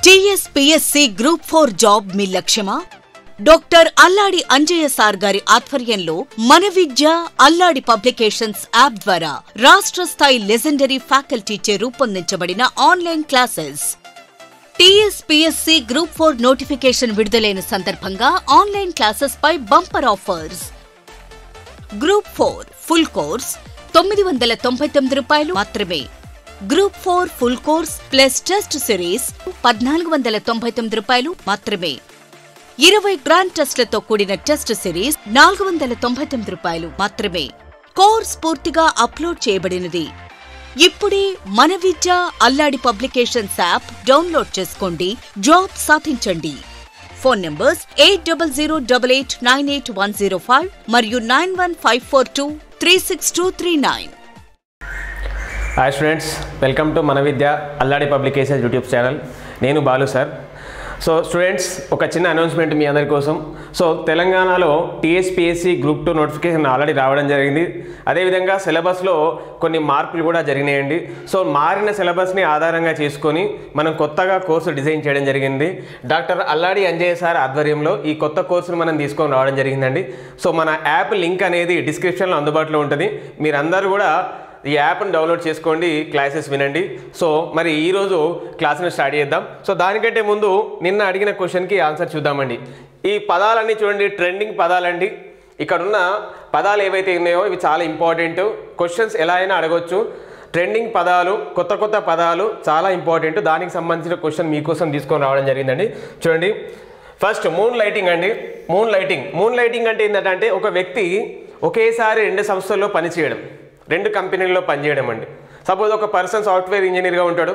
TSPSC group four job మీ లక్ష్యమా doctor Alladi Anjaiah sir గారి ఆధ్వర్యంలో మన విద్య అల్లాడి పబ్లికేషన్స్ యాప్ ద్వారా రాష్ట్ర స్థాయి లెజెండరీ ఫ్యాకల్టీచే రూపొందించబడిన online classes TSPSC group four notification విడుదలైన సందర్భంగా ఆన్లైన్ క్లాసెస్ పై bumper offers group four full course తొమ్మిది వందల తొంభై తొమ్మిది రూపాయలు మాత్రమే group four full course plus test series పద్నాలుగు వందల తొంభై తొమ్మిది రూపాయలు మాత్రమే ఇరవై గ్రాండ్ టెస్ట్లతో కూడిన టెస్ట్ సిరీస్ నాలుగు వందల తొంభై తొమ్మిది రూపాయలు మాత్రమే కోర్స్ పూర్తిగా అప్లోడ్ చేయబడినది ఇప్పుడే మన Vidya Alladi publications app download చేసుకోండి జాబ్ సాధించండి phone numbers eight double zero double eight nine eight one zero five మరియు nine one five four two three six two three nine hi students welcome to మన Vidya Alladi publication YouTube channel నేను Balu sir so students ఒక చిన్న announcement మీ అందరి కోసం so తెలంగాణలో TSPSC group two notification already రావడం జరిగింది అదేవిధంగా సిలబస్లో కొన్ని మార్పులు కూడా జరిగినాయండి సో మారిన సిలబస్ని ఆధారంగా చేసుకొని మనం కొత్తగా కోర్సు డిజైన్ చేయడం జరిగింది డాక్టర్ అల్లాడి అంజయ్య సార్ ఆధ్వర్యంలో ఈ కొత్త కోర్సును మనం తీసుకొని రావడం జరిగిందండి సో మన యాప్ లింక్ అనేది డిస్క్రిప్షన్లో అందుబాటులో ఉంటుంది మీరందరూ కూడా ఈ యాప్ని డౌన్లోడ్ చేసుకోండి క్లాసెస్ వినండి సో మరి ఈరోజు క్లాస్ని స్టార్ట్ చేద్దాం సో దానికంటే ముందు నిన్న అడిగిన క్వశ్చన్కి ఆన్సర్ చూద్దామండి ఈ పదాలన్నీ చూడండి ట్రెండింగ్ పదాలండి ఇక్కడ ఉన్న పదాలు ఏవైతే ఉన్నాయో ఇవి చాలా ఇంపార్టెంట్ క్వశ్చన్స్ ఎలా అయినా అడగొచ్చు ట్రెండింగ్ పదాలు కొత్త కొత్త పదాలు చాలా ఇంపార్టెంట్ దానికి సంబంధించిన క్వశ్చన్ మీకోసం తీసుకొని రావడం జరిగిందండి చూడండి ఫస్ట్ మూన్ లైటింగ్ అండి మూన్ లైటింగ్ మూన్ లైటింగ్ అంటే ఏంటంటే ఒక వ్యక్తి ఒకేసారి రెండు సంస్థల్లో పనిచేయడం రెండు కంపెనీల్లో పనిచేయడం అండి సపోజ్ ఒక పర్సన్ సాఫ్ట్వేర్ ఇంజనీర్గా ఉంటాడు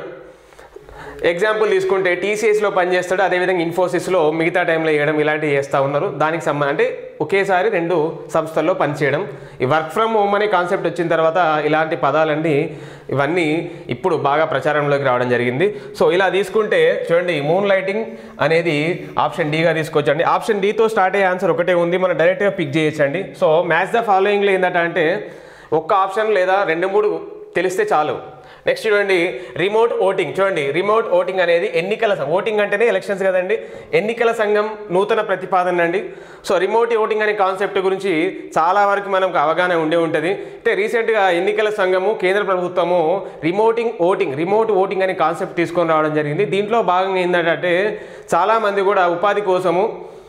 ఎగ్జాంపుల్ తీసుకుంటే టీసీఎస్లో పనిచేస్తాడు అదేవిధంగా ఇన్ఫోసిస్లో మిగతా టైంలో వేయడం ఇలాంటివి చేస్తూ ఉన్నారు దానికి సంబంధం అంటే ఒకేసారి రెండు సంస్థల్లో పనిచేయడం ఈ వర్క్ ఫ్రమ్ హోమ్ అనే కాన్సెప్ట్ వచ్చిన తర్వాత ఇలాంటి పదాలన్నీ ఇవన్నీ ఇప్పుడు బాగా ప్రచారంలోకి రావడం జరిగింది సో ఇలా తీసుకుంటే చూడండి మూన్ లైటింగ్ అనేది ఆప్షన్ డీగా తీసుకోవచ్చండి ఆప్షన్ డీతో స్టార్ట్ అయ్యే ఆన్సర్ ఒకటే ఉంది మనం డైరెక్ట్గా పిక్ చేయొచ్చండి సో మ్యాచ్ ద ఫాలోయింగ్లో ఏంటంటే ఒక్క ఆప్షన్ లేదా రెండు మూడు తెలిస్తే చాలు నెక్స్ట్ చూడండి రిమోట్ ఓటింగ్ చూడండి రిమోట్ ఓటింగ్ అనేది ఎన్నికల సం- ఓటింగ్ అంటేనే ఎలక్షన్స్ కదండి ఎన్నికల సంఘం నూతన ప్రతిపాదన అండి సో రిమోట్ ఓటింగ్ అనే కాన్సెప్ట్ గురించి చాలా వరకు మనకు అవగాహన ఉండే ఉంటుంది అంటే రీసెంట్గా ఎన్నికల సంఘము కేంద్ర ప్రభుత్వము రిమోటింగ్ ఓటింగ్ రిమోట్ ఓటింగ్ అనే కాన్సెప్ట్ తీసుకొని రావడం జరిగింది దీంట్లో భాగంగా ఏంటంటే చాలామంది కూడా ఉపాధి కోసము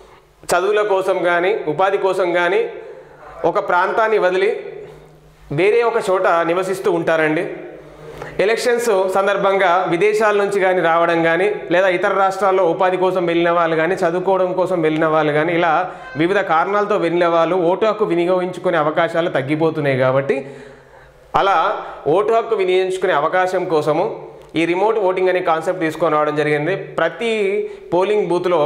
చదువుల కోసం కానీ ఉపాధి కోసం కానీ ఒక ప్రాంతాన్ని వదిలి వేరే ఒక చోట నివసిస్తూ ఉంటారండి ఎలక్షన్స్ సందర్భంగా విదేశాల నుంచి కానీ రావడం కానీ లేదా ఇతర రాష్ట్రాల్లో ఉపాధి కోసం వెళ్ళిన వాళ్ళు కానీ చదువుకోవడం కోసం వెళ్ళిన వాళ్ళు కానీ ఇలా వివిధ కారణాలతో వెళ్ళిన వాళ్ళు ఓటు హక్కు వినియోగించుకునే అవకాశాలు తగ్గిపోతున్నాయి కాబట్టి అలా ఓటు హక్కు వినియోగించుకునే అవకాశం కోసము ఈ రిమోట్ ఓటింగ్ అనే కాన్సెప్ట్ తీసుకొని రావడం జరిగింది ప్రతి పోలింగ్ బూత్లో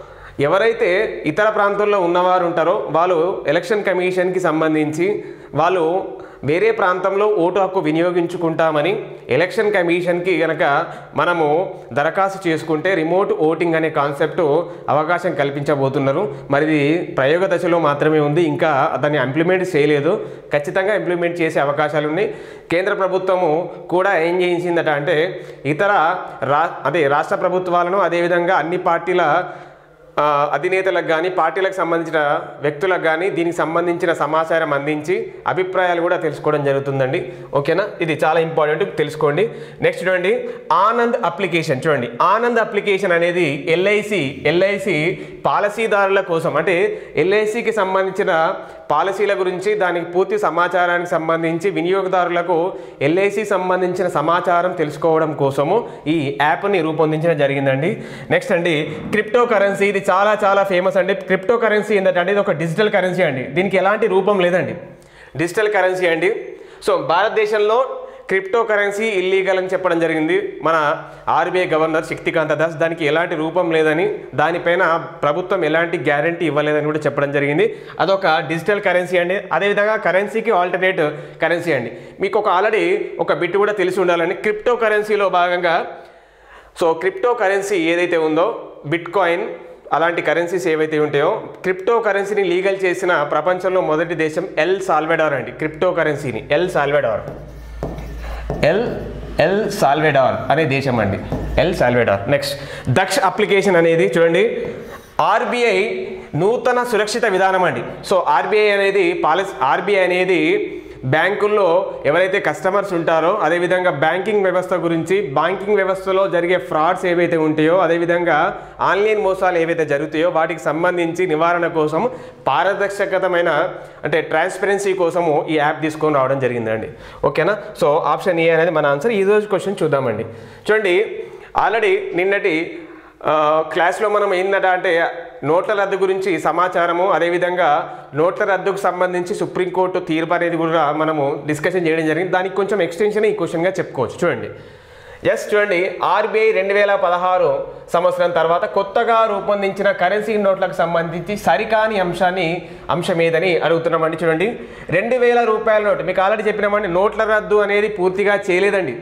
ఎవరైతే ఇతర ప్రాంతాల్లో ఉన్నవారు ఉంటారో వాళ్ళు ఎలక్షన్ కమిషన్కి సంబంధించి వాళ్ళు వేరే ప్రాంతంలో ఓటు హక్కు వినియోగించుకుంటామని ఎలక్షన్ కమిషన్కి గనక మనము దరఖాస్తు చేసుకుంటే రిమోట్ ఓటింగ్ అనే కాన్సెప్ట్ అవకాశం కల్పించబోతున్నారు మరి ఇది ప్రయోగ దశలో మాత్రమే ఉంది ఇంకా దాన్ని ఇంప్లిమెంట్ చేయలేదు ఖచ్చితంగా ఇంప్లిమెంట్ చేసే అవకాశాలు ఉన్నాయి కేంద్ర ప్రభుత్వము కూడా ఏం చేయించిందట అంటే ఇతర రా అదే రాష్ట్ర ప్రభుత్వాలను అదేవిధంగా అన్ని పార్టీల ఆ, అధినేతలకు కానీ పార్టీలకు సంబంధించిన వ్యక్తులకు కానీ దీనికి సంబంధించిన సమాచారం అందించి అభిప్రాయాలు కూడా తెలుసుకోవడం జరుగుతుందండి ఓకేనా ఇది చాలా ఇంపార్టెంట్ తెలుసుకోండి నెక్స్ట్ చూడండి ఆనంద్ అప్లికేషన్ చూడండి ఆనంద్ అప్లికేషన్ అనేది ఎల్ఐసి ఎల్ఐసి పాలసీదారుల కోసం అంటే ఎల్ఐసికి సంబంధించిన పాలసీల గురించి దానికి పూర్తి సమాచారానికి సంబంధించి వినియోగదారులకు ఎల్ఐసి సంబంధించిన సమాచారం తెలుసుకోవడం కోసము ఈ యాప్ని రూపొందించడం జరిగిందండి నెక్స్ట్ అండి క్రిప్టో కరెన్సీ ఇది చాలా చాలా ఫేమస్ అండి క్రిప్టో కరెన్సీ ఏంటంటే ఇది ఒక డిజిటల్ కరెన్సీ అండి దీనికి ఎలాంటి రూపం లేదండి డిజిటల్ కరెన్సీ అండి సో భారతదేశంలో క్రిప్టో కరెన్సీ ఇల్లీగల్ అని చెప్పడం జరిగింది మన ఆర్బీఐ గవర్నర్ శక్తికాంత దాస్ దానికి ఎలాంటి రూపం లేదని దానిపైన ప్రభుత్వం ఎలాంటి గ్యారంటీ ఇవ్వలేదని కూడా చెప్పడం జరిగింది అదొక డిజిటల్ కరెన్సీ అండి అదేవిధంగా కరెన్సీకి ఆల్టర్నేట్ కరెన్సీ అండి మీకు ఒక ఆల్రెడీ ఒక బిట్ కూడా తెలిసి ఉండాలని క్రిప్టో కరెన్సీలో భాగంగా సో క్రిప్టో కరెన్సీ ఏదైతే ఉందో బిట్ కాయిన్ అలాంటి కరెన్సీస్ ఏవైతే ఉంటాయో క్రిప్టో కరెన్సీని లీగల్ చేసిన ప్రపంచంలో మొదటి దేశం ఎల్ సాల్వెడార్ అండి క్రిప్టో కరెన్సీని El Salvador El El Salvador అనే దేశం అండి El Salvador next Daksha application అనేది చూడండి ఆర్బీఐ నూతన సురక్షిత విధానం అండి సో ఆర్బీఐ అనేది పాలసీ ఆర్బీఐ అనేది బ్యాంకుల్లో ఎవరైతే కస్టమర్స్ ఉంటారో అదేవిధంగా బ్యాంకింగ్ వ్యవస్థ గురించి బ్యాంకింగ్ వ్యవస్థలో జరిగే ఫ్రాడ్స్ ఏవైతే ఉంటాయో అదేవిధంగా ఆన్లైన్ మోసాలు ఏవైతే జరుగుతాయో వాటికి సంబంధించి నివారణ కోసం పారదర్శకతమైన అంటే ట్రాన్స్పరెన్సీ కోసము ఈ యాప్ తీసుకొని రావడం జరిగిందండి ఓకేనా సో ఆప్షన్ ఏ అనేది మన ఆన్సర్ ఈ రోజు క్వశ్చన్ చూద్దామండి చూడండి ఆల్రెడీ నిన్నటి ఆ, క్లాస్లో మనం ఏంటంటే అంటే నోట్ల రద్దు గురించి సమాచారము అదేవిధంగా నోట్ల రద్దుకు సంబంధించి సుప్రీంకోర్టు తీర్పు అనేది కూడా మనము డిస్కషన్ చేయడం జరిగింది దానికి కొంచెం ఎక్స్టెన్షన్ ఈ క్వశ్చన్గా చెప్పుకోవచ్చు చూడండి ఎస్ చూడండి ఆర్బీఐ రెండు వేల పదహారు సంవత్సరం తర్వాత కొత్తగా రూపొందించిన కరెన్సీ నోట్లకు సంబంధించి సరికాని అంశాన్ని అంశం ఏదని అడుగుతున్నామండి చూడండి రెండు వేల రూపాయల నోటు మీకు ఆల్రెడీ చెప్పినామండి నోట్ల రద్దు అనేది పూర్తిగా చేయలేదండి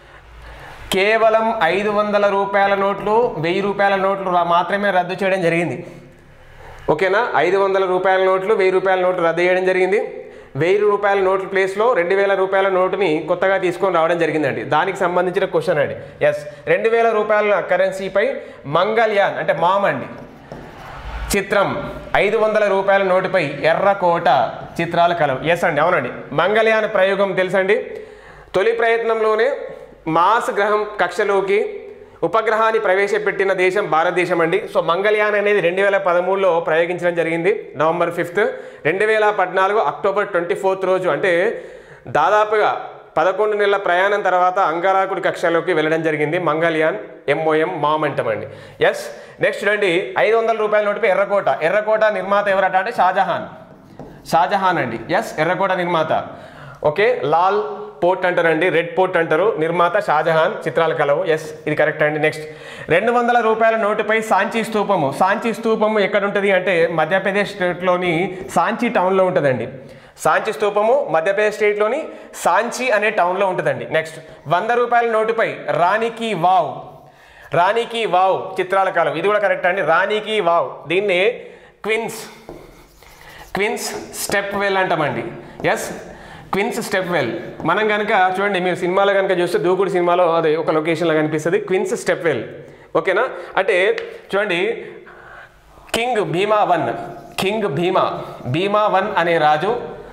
కేవలం ఐదు వందల రూపాయల నోట్లు వెయ్యి రూపాయల నోట్లు రా- మాత్రమే రద్దు చేయడం జరిగింది ఓకేనా ఐదు వందల రూపాయల నోట్లు వెయ్యి రూపాయల నోట్లు రద్దు చేయడం జరిగింది వెయ్యి రూపాయల నోట్ల ప్లేస్లో రెండు వేల రూపాయల నోటుని కొత్తగా తీసుకొని రావడం జరిగిందండి దానికి సంబంధించిన క్వశ్చన్ అండి ఎస్ రెండు వేల రూపాయల కరెన్సీపై మంగళ్యాన్ అంటే మామ్ అండి చిత్రం ఐదు వందల రూపాయల నోటుపై ఎర్రకోట చిత్రాల కలవు ఎస్ అండి అవునండి మంగళయాన ప్రయోగం తెలుసండి తొలి ప్రయత్నంలోనే మాస్ గ్రహం కక్షలోకి ఉపగ్రహాన్ని ప్రవేశపెట్టిన దేశం భారతదేశం అండి సో మంగళయాన్ అనేది రెండు వేల పదమూడులో ప్రయోగించడం జరిగింది నవంబర్ ఫిఫ్త్ రెండు వేల పద్నాలుగు అక్టోబర్ ట్వంటీ ఫోర్త్ రోజు అంటే దాదాపుగా పదకొండు నెలల ప్రయాణం తర్వాత అంగారాకుడి కక్షలోకి వెళ్ళడం జరిగింది మంగళయాన్ ఎంఓఎం మామంటం అండి ఎస్ నెక్స్ట్ చూడండి ఐదు వందల రూపాయల నోటిపై ఎర్రకోట ఎర్రకోట నిర్మాత ఎవరట అంటే షాజహాన్ షాజహాన్ అండి ఎస్ ఎర్రకోట నిర్మాత ఓకే లాల్ పోర్ట్ అంటారండి రెడ్ పోర్ట్ అంటారు నిర్మాత షాజహాన్ చిత్రాల కలవు ఎస్ ఇది కరెక్ట్ అండి నెక్స్ట్ రెండు వందల రూపాయల నోటుపై సాంచీ స్తూపము సాంచీ స్తూపము ఎక్కడ ఉంటుంది అంటే మధ్యప్రదేశ్ స్టేట్లోని సాంచీ టౌన్లో ఉంటుందండి సాంచి స్తూపము మధ్యప్రదేశ్ స్టేట్లోని సాంచి అనే టౌన్లో ఉంటుందండి నెక్స్ట్ వంద రూపాయల నోటుపై రాణికి వావ్ రాణికి వావ్ చిత్రాల కాలం ఇది కూడా కరెక్ట్ అండి రాణికి వావ్ దీన్ని క్విన్స్ క్విన్స్ స్టెప్ వెల్ అంటామండి ఎస్ క్విన్స్ స్టెప్ వెల్ మనం కనుక చూడండి మీరు సినిమాలో కనుక చూస్తే దూకుడు సినిమాలో అది ఒక లొకేషన్లో కనిపిస్తుంది క్విన్స్ స్టెప్ వెల్ ఓకేనా అంటే చూడండి king Bhima one king Bhima Bhima one అనే రాజు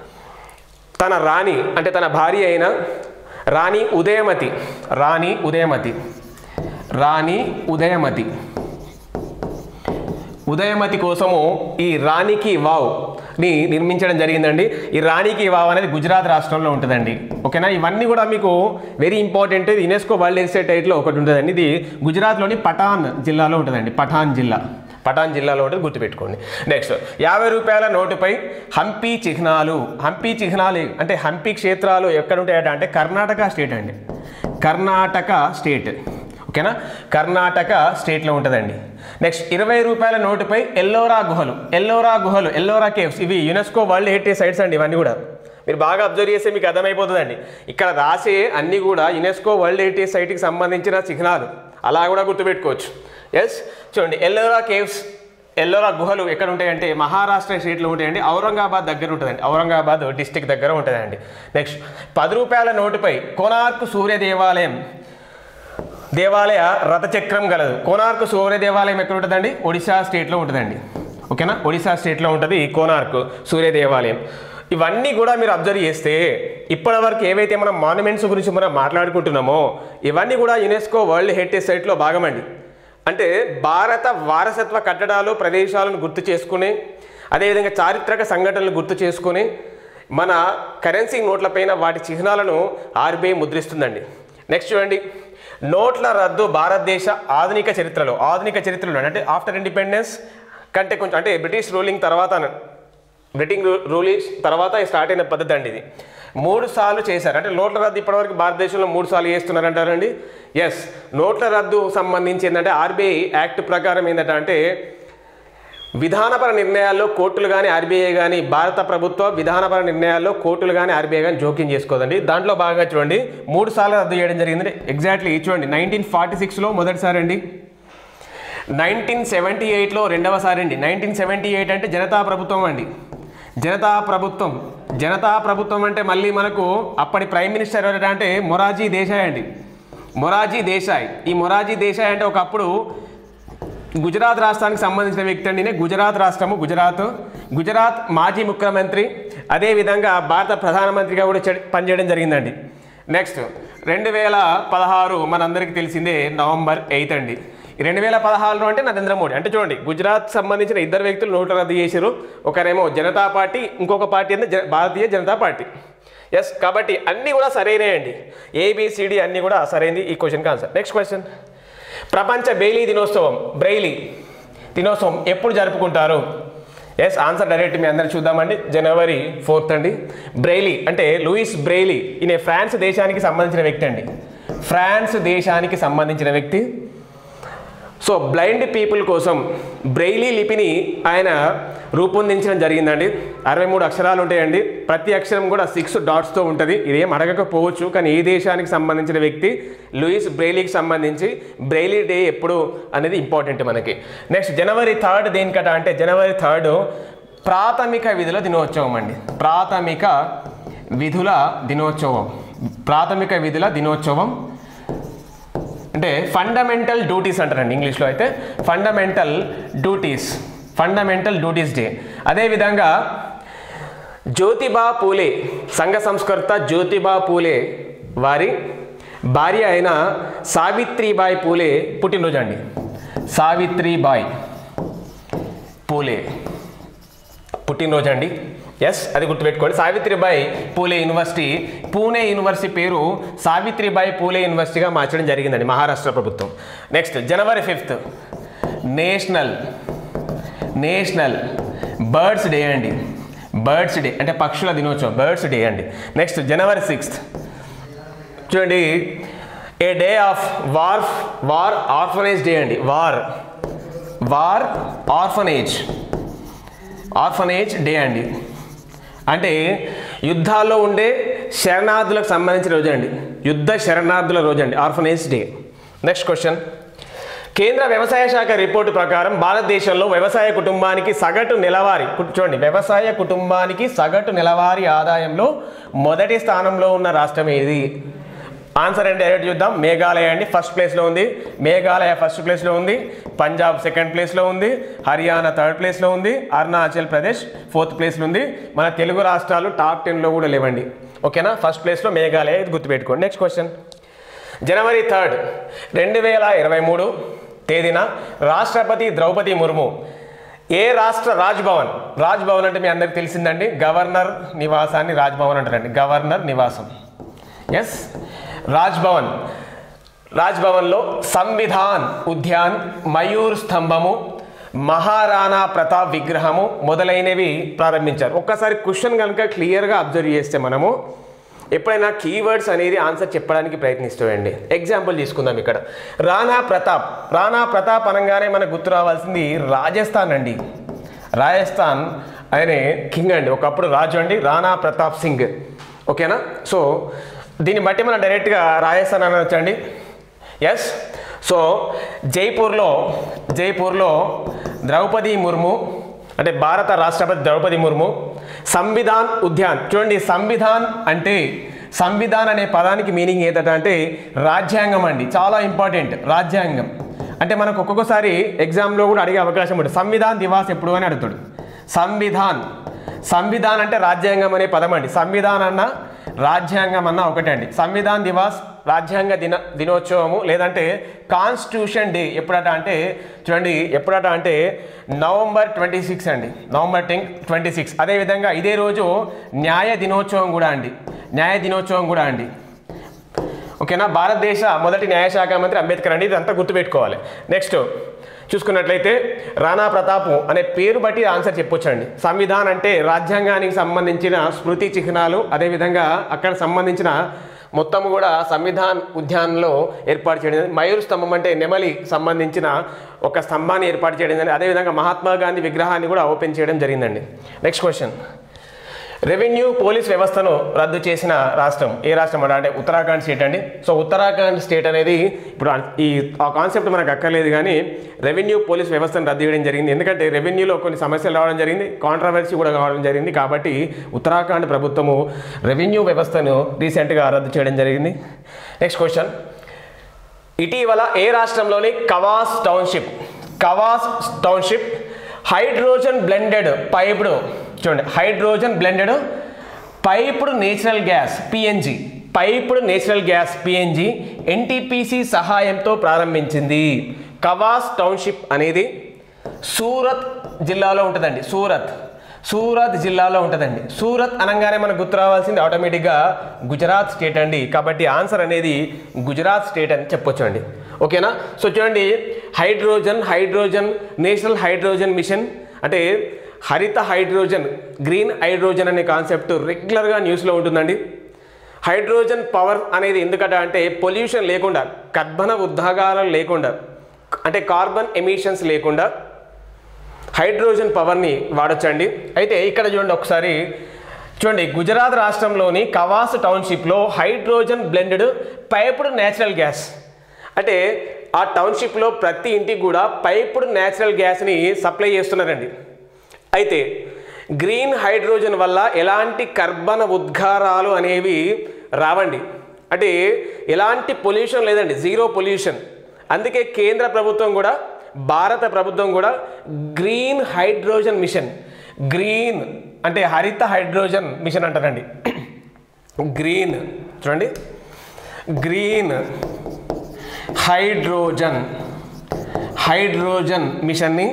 తన రాణి అంటే తన భార్య అయిన రాణి ఉదయమతి రాణి ఉదయమతి రాణి ఉదయమతి ఉదయమతి కోసము ఈ రాణికి వావ్ ని నిర్మించడం జరిగిందండి ఈ రాణికి వావ్ అనేది గుజరాత్ రాష్ట్రంలో ఉంటుందండి ఓకేనా ఇవన్నీ కూడా మీకు వెరీ ఇంపార్టెంట్ ఇది యునెస్కో వరల్డ్ హెరిటేజ్ టైట్లో ఒకటి ఉంటుందండి ఇది గుజరాత్లోని పఠాన్ జిల్లాలో ఉంటుందండి పఠాన్ జిల్లా పఠాన్ జిల్లాలో ఉంటుంది గుర్తుపెట్టుకోండి నెక్స్ట్ యాభై రూపాయల నోటుపై హంపి చిహ్నాలు హంపి చిహ్నాలు అంటే హంపి క్షేత్రాలు ఎక్కడ ఉంటాయట అంటే కర్ణాటక స్టేట్ అండి కర్ణాటక స్టేట్ ఓకేనా కర్ణాటక స్టేట్లో ఉంటుందండి నెక్స్ట్ ఇరవై రూపాయల నోటుపై ఎల్లోరా గుహలు ఎల్లోరా గుహలు ఎల్లోరా కేవ్స్ ఇవి యునెస్కో వరల్డ్ హెరిటేజ్ సైట్స్ అండి ఇవన్నీ కూడా మీరు బాగా అబ్జర్వ్ చేస్తే మీకు అర్థమైపోతుందండి ఇక్కడ రాసే అన్నీ కూడా యునెస్కో వరల్డ్ హెరిటేజ్ సైట్కి సంబంధించిన చిహ్నాలు అలా కూడా గుర్తుపెట్టుకోవచ్చు ఎస్ చూడండి ఎల్లోరా కేవ్స్ ఎల్లోరా గుహలు ఎక్కడ ఉంటాయంటే మహారాష్ట్ర స్టేట్లో ఉంటాయండి ఔరంగాబాద్ దగ్గర ఉంటుందండి ఔరంగాబాద్ డిస్టిక్ దగ్గర ఉంటుందండి నెక్స్ట్ పది రూపాయల నోటుపై కోనార్క్ సూర్య దేవాలయం దేవాలయ రథచక్రం గలదు కోనార్క్ సూర్య దేవాలయం ఎక్కడ ఉంటుందండి ఒడిశా స్టేట్లో ఉంటుందండి ఓకేనా ఒడిశా స్టేట్లో ఉంటుంది ఈ కోనార్క్ సూర్య దేవాలయం ఇవన్నీ కూడా మీరు అబ్జర్వ్ చేస్తే ఇప్పటివరకు ఏవైతే మనం మాన్యుమెంట్స్ గురించి మనం మాట్లాడుకుంటున్నామో ఇవన్నీ కూడా యునెస్కో వరల్డ్ హెరిటేజ్ సైట్లో భాగమండి అంటే భారత వారసత్వ కట్టడాలు ప్రదేశాలను గుర్తు చేసుకుని అదేవిధంగా చారిత్రక సంఘటనలు గుర్తు చేసుకొని మన కరెన్సీ నోట్లపైన వాటి చిహ్నాలను ఆర్బీఐ ముద్రిస్తుందండి నెక్స్ట్ చూడండి నోట్ల రద్దు భారతదేశ ఆధునిక చరిత్రలో ఆధునిక చరిత్రలో అంటే ఆఫ్టర్ ఇండిపెండెన్స్ కంటే కొంచెం అంటే బ్రిటిష్ రూలింగ్ తర్వాత బ్రిటింగ్ రూలింగ్ తర్వాత స్టార్ట్ అయిన పద్ధతి అండి ఇది మూడు సార్లు చేశారు అంటే నోట్ల రద్దు ఇప్పటివరకు భారతదేశంలో మూడు సార్లు చేస్తున్నారంటారండి ఎస్ నోట్ల రద్దు సంబంధించి ఏంటంటే ఆర్బీఐ యాక్ట్ ప్రకారం ఏంటంటే అంటే విధానపర నిర్ణయాల్లో కోర్టులు కానీ ఆర్బీఐ కానీ భారత ప్రభుత్వ విధానపర నిర్ణయాల్లో కోర్టులు కానీ ఆర్బీఐ కానీ జోక్యం చేసుకోదండి దాంట్లో భాగంగా చూడండి మూడు సార్లు రద్దు చేయడం జరిగింది ఎగ్జాక్ట్లీ చూడండి నైన్టీన్ ఫార్టీ సిక్స్లో మొదటిసారి అండి నైన్టీన్ సెవెంటీ ఎయిట్లో రెండవసారి అండి నైన్టీన్ సెవెంటీ ఎయిట్ అంటే జనతా ప్రభుత్వం అండి జనతా ప్రభుత్వం జనతా ప్రభుత్వం అంటే మళ్ళీ మనకు అప్పటి ప్రైమ్ మినిస్టర్ ఎవరంటే అంటే మొరాజీ దేశాయ్ అండి మొరాజీ దేశాయ్ ఈ మొరాజీ దేశాయ్ అంటే ఒకప్పుడు గుజరాత్ రాష్ట్రానికి సంబంధించిన వ్యక్తి అండి ఈయన. గుజరాత్ రాష్ట్రము గుజరాత్ గుజరాత్ మాజీ ముఖ్యమంత్రి అదేవిధంగా భారత ప్రధానమంత్రిగా కూడా చె- పనిచేయడం జరిగిందండి నెక్స్ట్ రెండు వేల పదహారు మనందరికీ తెలిసిందే నవంబర్ ఎయిత్ అండి ఈ రెండు వేల పదహారులో అంటే నరేంద్ర మోడీ అంటే చూడండి గుజరాత్ సంబంధించిన ఇద్దరు వ్యక్తులు నోటు రద్దు చేశారు ఒకరేమో జనతా పార్టీ ఇంకొక పార్టీ అంటే జ- భారతీయ జనతా పార్టీ ఎస్ కాబట్టి అన్నీ కూడా సరైనయండి ఏబిసిడి అన్నీ కూడా సరైనది ఈ క్వశ్చన్కి ఆన్సర్ నెక్స్ట్ క్వశ్చన్ ప్రపంచ బెయిలీ దినోత్సవం బ్రెయిలీ దినోత్సవం ఎప్పుడు జరుపుకుంటారు ఎస్ ఆన్సర్ డైరెక్ట్ మీ అందరు చూద్దామండి జనవరి ఫోర్త్ అండి బ్రెయిలీ అంటే లూయిస్ బ్రెయిలీ ఈయన ఫ్రాన్స్ దేశానికి సంబంధించిన వ్యక్తి అండి ఫ్రాన్స్ దేశానికి సంబంధించిన వ్యక్తి సో బ్లైండ్ పీపుల్ కోసం బ్రెయిలీ లిపిని ఆయన రూపొందించడం జరిగిందండి అరవై మూడు అక్షరాలు ఉంటాయండి ప్రతి అక్షరం కూడా సిక్స్ డాట్స్తో ఉంటుంది ఇదేం అడగకపోవచ్చు కానీ ఏ దేశానికి సంబంధించిన వ్యక్తి లూయిస్ బ్రెయిలీకి సంబంధించి బ్రెయిలీ డే ఎప్పుడు అనేది ఇంపార్టెంట్ మనకి నెక్స్ట్ జనవరి థర్డ్ దేనికట అంటే జనవరి థర్డ్ ప్రాథమిక విధుల దినోత్సవం అండి ప్రాథమిక విధుల దినోత్సవం ప్రాథమిక విధుల దినోత్సవం అంటే ఫండమెంటల్ డ్యూటీస్ అంటారండి ఇంగ్లీష్లో అయితే fundamental duties fundamental duties day అదేవిధంగా జ్యోతిబా పూలే సంఘ సంస్కర్త జ్యోతిబా పూలే వారి భార్య అయిన సావిత్రిబాయి పూలే పుట్టినరోజు అండి సావిత్రిబాయి పూలే పుట్టినరోజు అండి ఎస్ అది గుర్తుపెట్టుకోండి సావిత్రిబాయి పూలే యూనివర్సిటీ పూణే యూనివర్సిటీ పేరు సావిత్రిబాయి పూలే యూనివర్సిటీగా మార్చడం జరిగిందండి మహారాష్ట్ర ప్రభుత్వం నెక్స్ట్ జనవరి fifth national national birds day అండి బర్డ్స్ డే అంటే పక్షుల దినోత్సవం బర్డ్స్ డే అండి నెక్స్ట్ జనవరి సిక్స్త్ చూడండి a day of war war orphanage day అండి war war orphanage orphanage day అండి అంటే యుద్ధాల్లో ఉండే శరణార్థులకు సంబంధించిన రోజు అండి యుద్ధ శరణార్థుల రోజు అండి ఆర్ఫనేజ్ డే నెక్స్ట్ క్వశ్చన్ కేంద్ర వ్యవసాయ శాఖ రిపోర్టు ప్రకారం భారతదేశంలో వ్యవసాయ కుటుంబానికి సగటు నెలవారీ కు- చూడండి వ్యవసాయ కుటుంబానికి సగటు నెలవారీ ఆదాయంలో మొదటి స్థానంలో ఉన్న రాష్ట్రం ఏది ఆన్సర్ అంటే డైరెక్ట్ చూద్దాం మేఘాలయ అండి ఫస్ట్ ప్లేస్లో ఉంది మేఘాలయ ఫస్ట్ ప్లేస్లో ఉంది పంజాబ్ సెకండ్ ప్లేస్లో ఉంది హర్యానా థర్డ్ ప్లేస్లో ఉంది అరుణాచల్ ప్రదేశ్ ఫోర్త్ ప్లేస్లో ఉంది మన తెలుగు రాష్ట్రాలు టాప్ టెన్లో కూడా లేవండి ఓకేనా ఫస్ట్ ప్లేస్లో మేఘాలయ ఇది గుర్తుపెట్టుకోండి నెక్స్ట్ క్వశ్చన్ జనవరి థర్డ్ రెండు వేల ఇరవై మూడు తేదీన రాష్ట్రపతి ద్రౌపది ముర్ము ఏ రాష్ట్ర రాజ్భవన్ రాజ్భవన్ అంటే మీ అందరికి తెలిసిందండి గవర్నర్ నివాసాన్ని రాజ్భవన్ అంటారండి గవర్నర్ నివాసం ఎస్ రాజ్భవన్ రాజ్భవన్లో సంవిధాన్ ఉద్యాన్ మయూర్ స్తంభము మహారాణా ప్రతాప్ విగ్రహము మొదలైనవి ప్రారంభించారు ఒక్కసారి క్వశ్చన్ కనుక క్లియర్గా అబ్జర్వ్ చేస్తే మనము ఎప్పుడైనా కీవర్డ్స్ అనేది ఆన్సర్ చెప్పడానికి ప్రయత్నిస్తామండి ఎగ్జాంపుల్ తీసుకుందాం ఇక్కడ రాణా ప్రతాప్ రాణా ప్రతాప్ అనగానే మనకు గుర్తు రావాల్సింది రాజస్థాన్ అండి రాజస్థాన్ ఆయనే కింగ్ అండి ఒకప్పుడు రాజు అండి రాణా ప్రతాప్ సింగ్ ఓకేనా సో దీన్ని బట్టి మనం డైరెక్ట్గా రాజస్థాన్ అనొచ్చండి ఎస్ సో జైపూర్లో జైపూర్లో ద్రౌపది ముర్ము అంటే భారత రాష్ట్రపతి ద్రౌపది ముర్ము సంవిధాన్ ఉద్యాన్ చూడండి సంవిధాన్ అంటే సంవిధాన్ అనే పదానికి మీనింగ్ ఏదట అంటే రాజ్యాంగం అండి చాలా ఇంపార్టెంట్ రాజ్యాంగం అంటే మనకు ఒక్కొక్కసారి ఎగ్జామ్లో కూడా అడిగే అవకాశం ఉంటుంది సంవిధాన్ దివాస్ ఎప్పుడు అని అడుగుతాడు సంవిధాన్ సంవిధాన్ అంటే రాజ్యాంగం అనే పదం అండి సంవిధాన్ అన్న రాజ్యాంగం అన్న ఒకటే అండి సంవిధాన్ దివాస్ రాజ్యాంగ దిన దినోత్సవము లేదంటే కాన్స్టిట్యూషన్ డే ఎప్పుడట అంటే చూడండి ఎప్పుడట అంటే నవంబర్ ట్వంటీ సిక్స్ అండి నవంబర్ టెన్ ట్వంటీ సిక్స్ అదేవిధంగా ఇదే రోజు న్యాయ దినోత్సవం కూడా అండి న్యాయ దినోత్సవం కూడా అండి ఓకేనా భారతదేశ మొదటి న్యాయశాఖ మంత్రి అంబేద్కర్ అండి ఇదంతా గుర్తుపెట్టుకోవాలి నెక్స్ట్ చూసుకున్నట్లయితే రాణా ప్రతాప్ అనే పేరు బట్టి ఆన్సర్ చెప్పొచ్చండి సంవిధాన్ అంటే రాజ్యాంగానికి సంబంధించిన స్మృతి చిహ్నాలు అదేవిధంగా అక్కడ సంబంధించిన మొత్తం కూడా సంవిధాన్ ఉద్యానంలో ఏర్పాటు చేయడం జరిగింది. మయూర్ స్తంభం అంటే నెమలి సంబంధించిన ఒక స్తంభాన్ని ఏర్పాటు చేయడం జరిగింది అదేవిధంగా మహాత్మా గాంధీ విగ్రహాన్ని కూడా ఓపెన్ చేయడం జరిగిందండి నెక్స్ట్ క్వశ్చన్ రెవెన్యూ పోలీస్ వ్యవస్థను రద్దు చేసిన రాష్ట్రం ఏ రాష్ట్రం అంటే అంటే ఉత్తరాఖండ్ స్టేట్ అండి సో ఉత్తరాఖండ్ స్టేట్ అనేది ఇప్పుడు ఆ- ఈ ఆ కాన్సెప్ట్ మనకు అక్కర్లేదు కానీ రెవెన్యూ పోలీస్ వ్యవస్థను రద్దు చేయడం జరిగింది ఎందుకంటే రెవెన్యూలో కొన్ని సమస్యలు రావడం జరిగింది కాంట్రవర్సీ కూడా కావడం జరిగింది కాబట్టి ఉత్తరాఖండ్ ప్రభుత్వము రెవెన్యూ వ్యవస్థను రీసెంట్గా రద్దు చేయడం జరిగింది నెక్స్ట్ క్వశ్చన్ ఇటీవల ఏ రాష్ట్రంలోని Kawas township Kawas township hydrogen blended piped చూడండి hydrogen blended piped natural gas PNG piped natural gas PNG NTPC సహాయంతో ప్రారంభించింది కవాస్ టౌన్షిప్ అనేది సూరత్ జిల్లాలో ఉంటుందండి సూరత్ సూరత్ జిల్లాలో ఉంటుందండి సూరత్ అనగానే మనకు గుర్తు రావాల్సింది ఆటోమేటిక్గా గుజరాత్ స్టేట్ అండి కాబట్టి ఆన్సర్ అనేది గుజరాత్ స్టేట్ అని చెప్పొచ్చు అండి ఓకేనా సో చూడండి hydrogen hydrogen national hydrogen mission అంటే హరిత హైడ్రోజన్ గ్రీన్ హైడ్రోజన్ అనే కాన్సెప్ట్ రెగ్యులర్గా న్యూస్లో ఉంటుందండి హైడ్రోజన్ పవర్ అనేది ఎందుకంటే అంటే పొల్యూషన్ లేకుండా కర్బన ఉద్గారాలు లేకుండా అంటే కార్బన్ ఎమిషన్స్ లేకుండా హైడ్రోజన్ పవర్ని వాడొచ్చండి అయితే ఇక్కడ చూడండి ఒకసారి చూడండి గుజరాత్ రాష్ట్రంలోని కవాస్ టౌన్షిప్లో hydrogen blended piped natural gas అంటే ఆ టౌన్షిప్లో ప్రతి ఇంటికి కూడా పైప్డ్ నేచురల్ గ్యాస్ని సప్లై చేస్తున్నారండి అయితే గ్రీన్ హైడ్రోజన్ వల్ల ఎలాంటి కర్బన ఉద్గారాలు అనేవి రావండి అంటే ఎలాంటి పొల్యూషన్ లేదండి జీరో పొల్యూషన్ అందుకే కేంద్ర ప్రభుత్వం కూడా భారత ప్రభుత్వం కూడా గ్రీన్ హైడ్రోజన్ మిషన్ గ్రీన్ అంటే హరిత హైడ్రోజన్ మిషన్ అంటారండి గ్రీన్ చూడండి గ్రీన్ హైడ్రోజన్ హైడ్రోజన్ మిషన్ని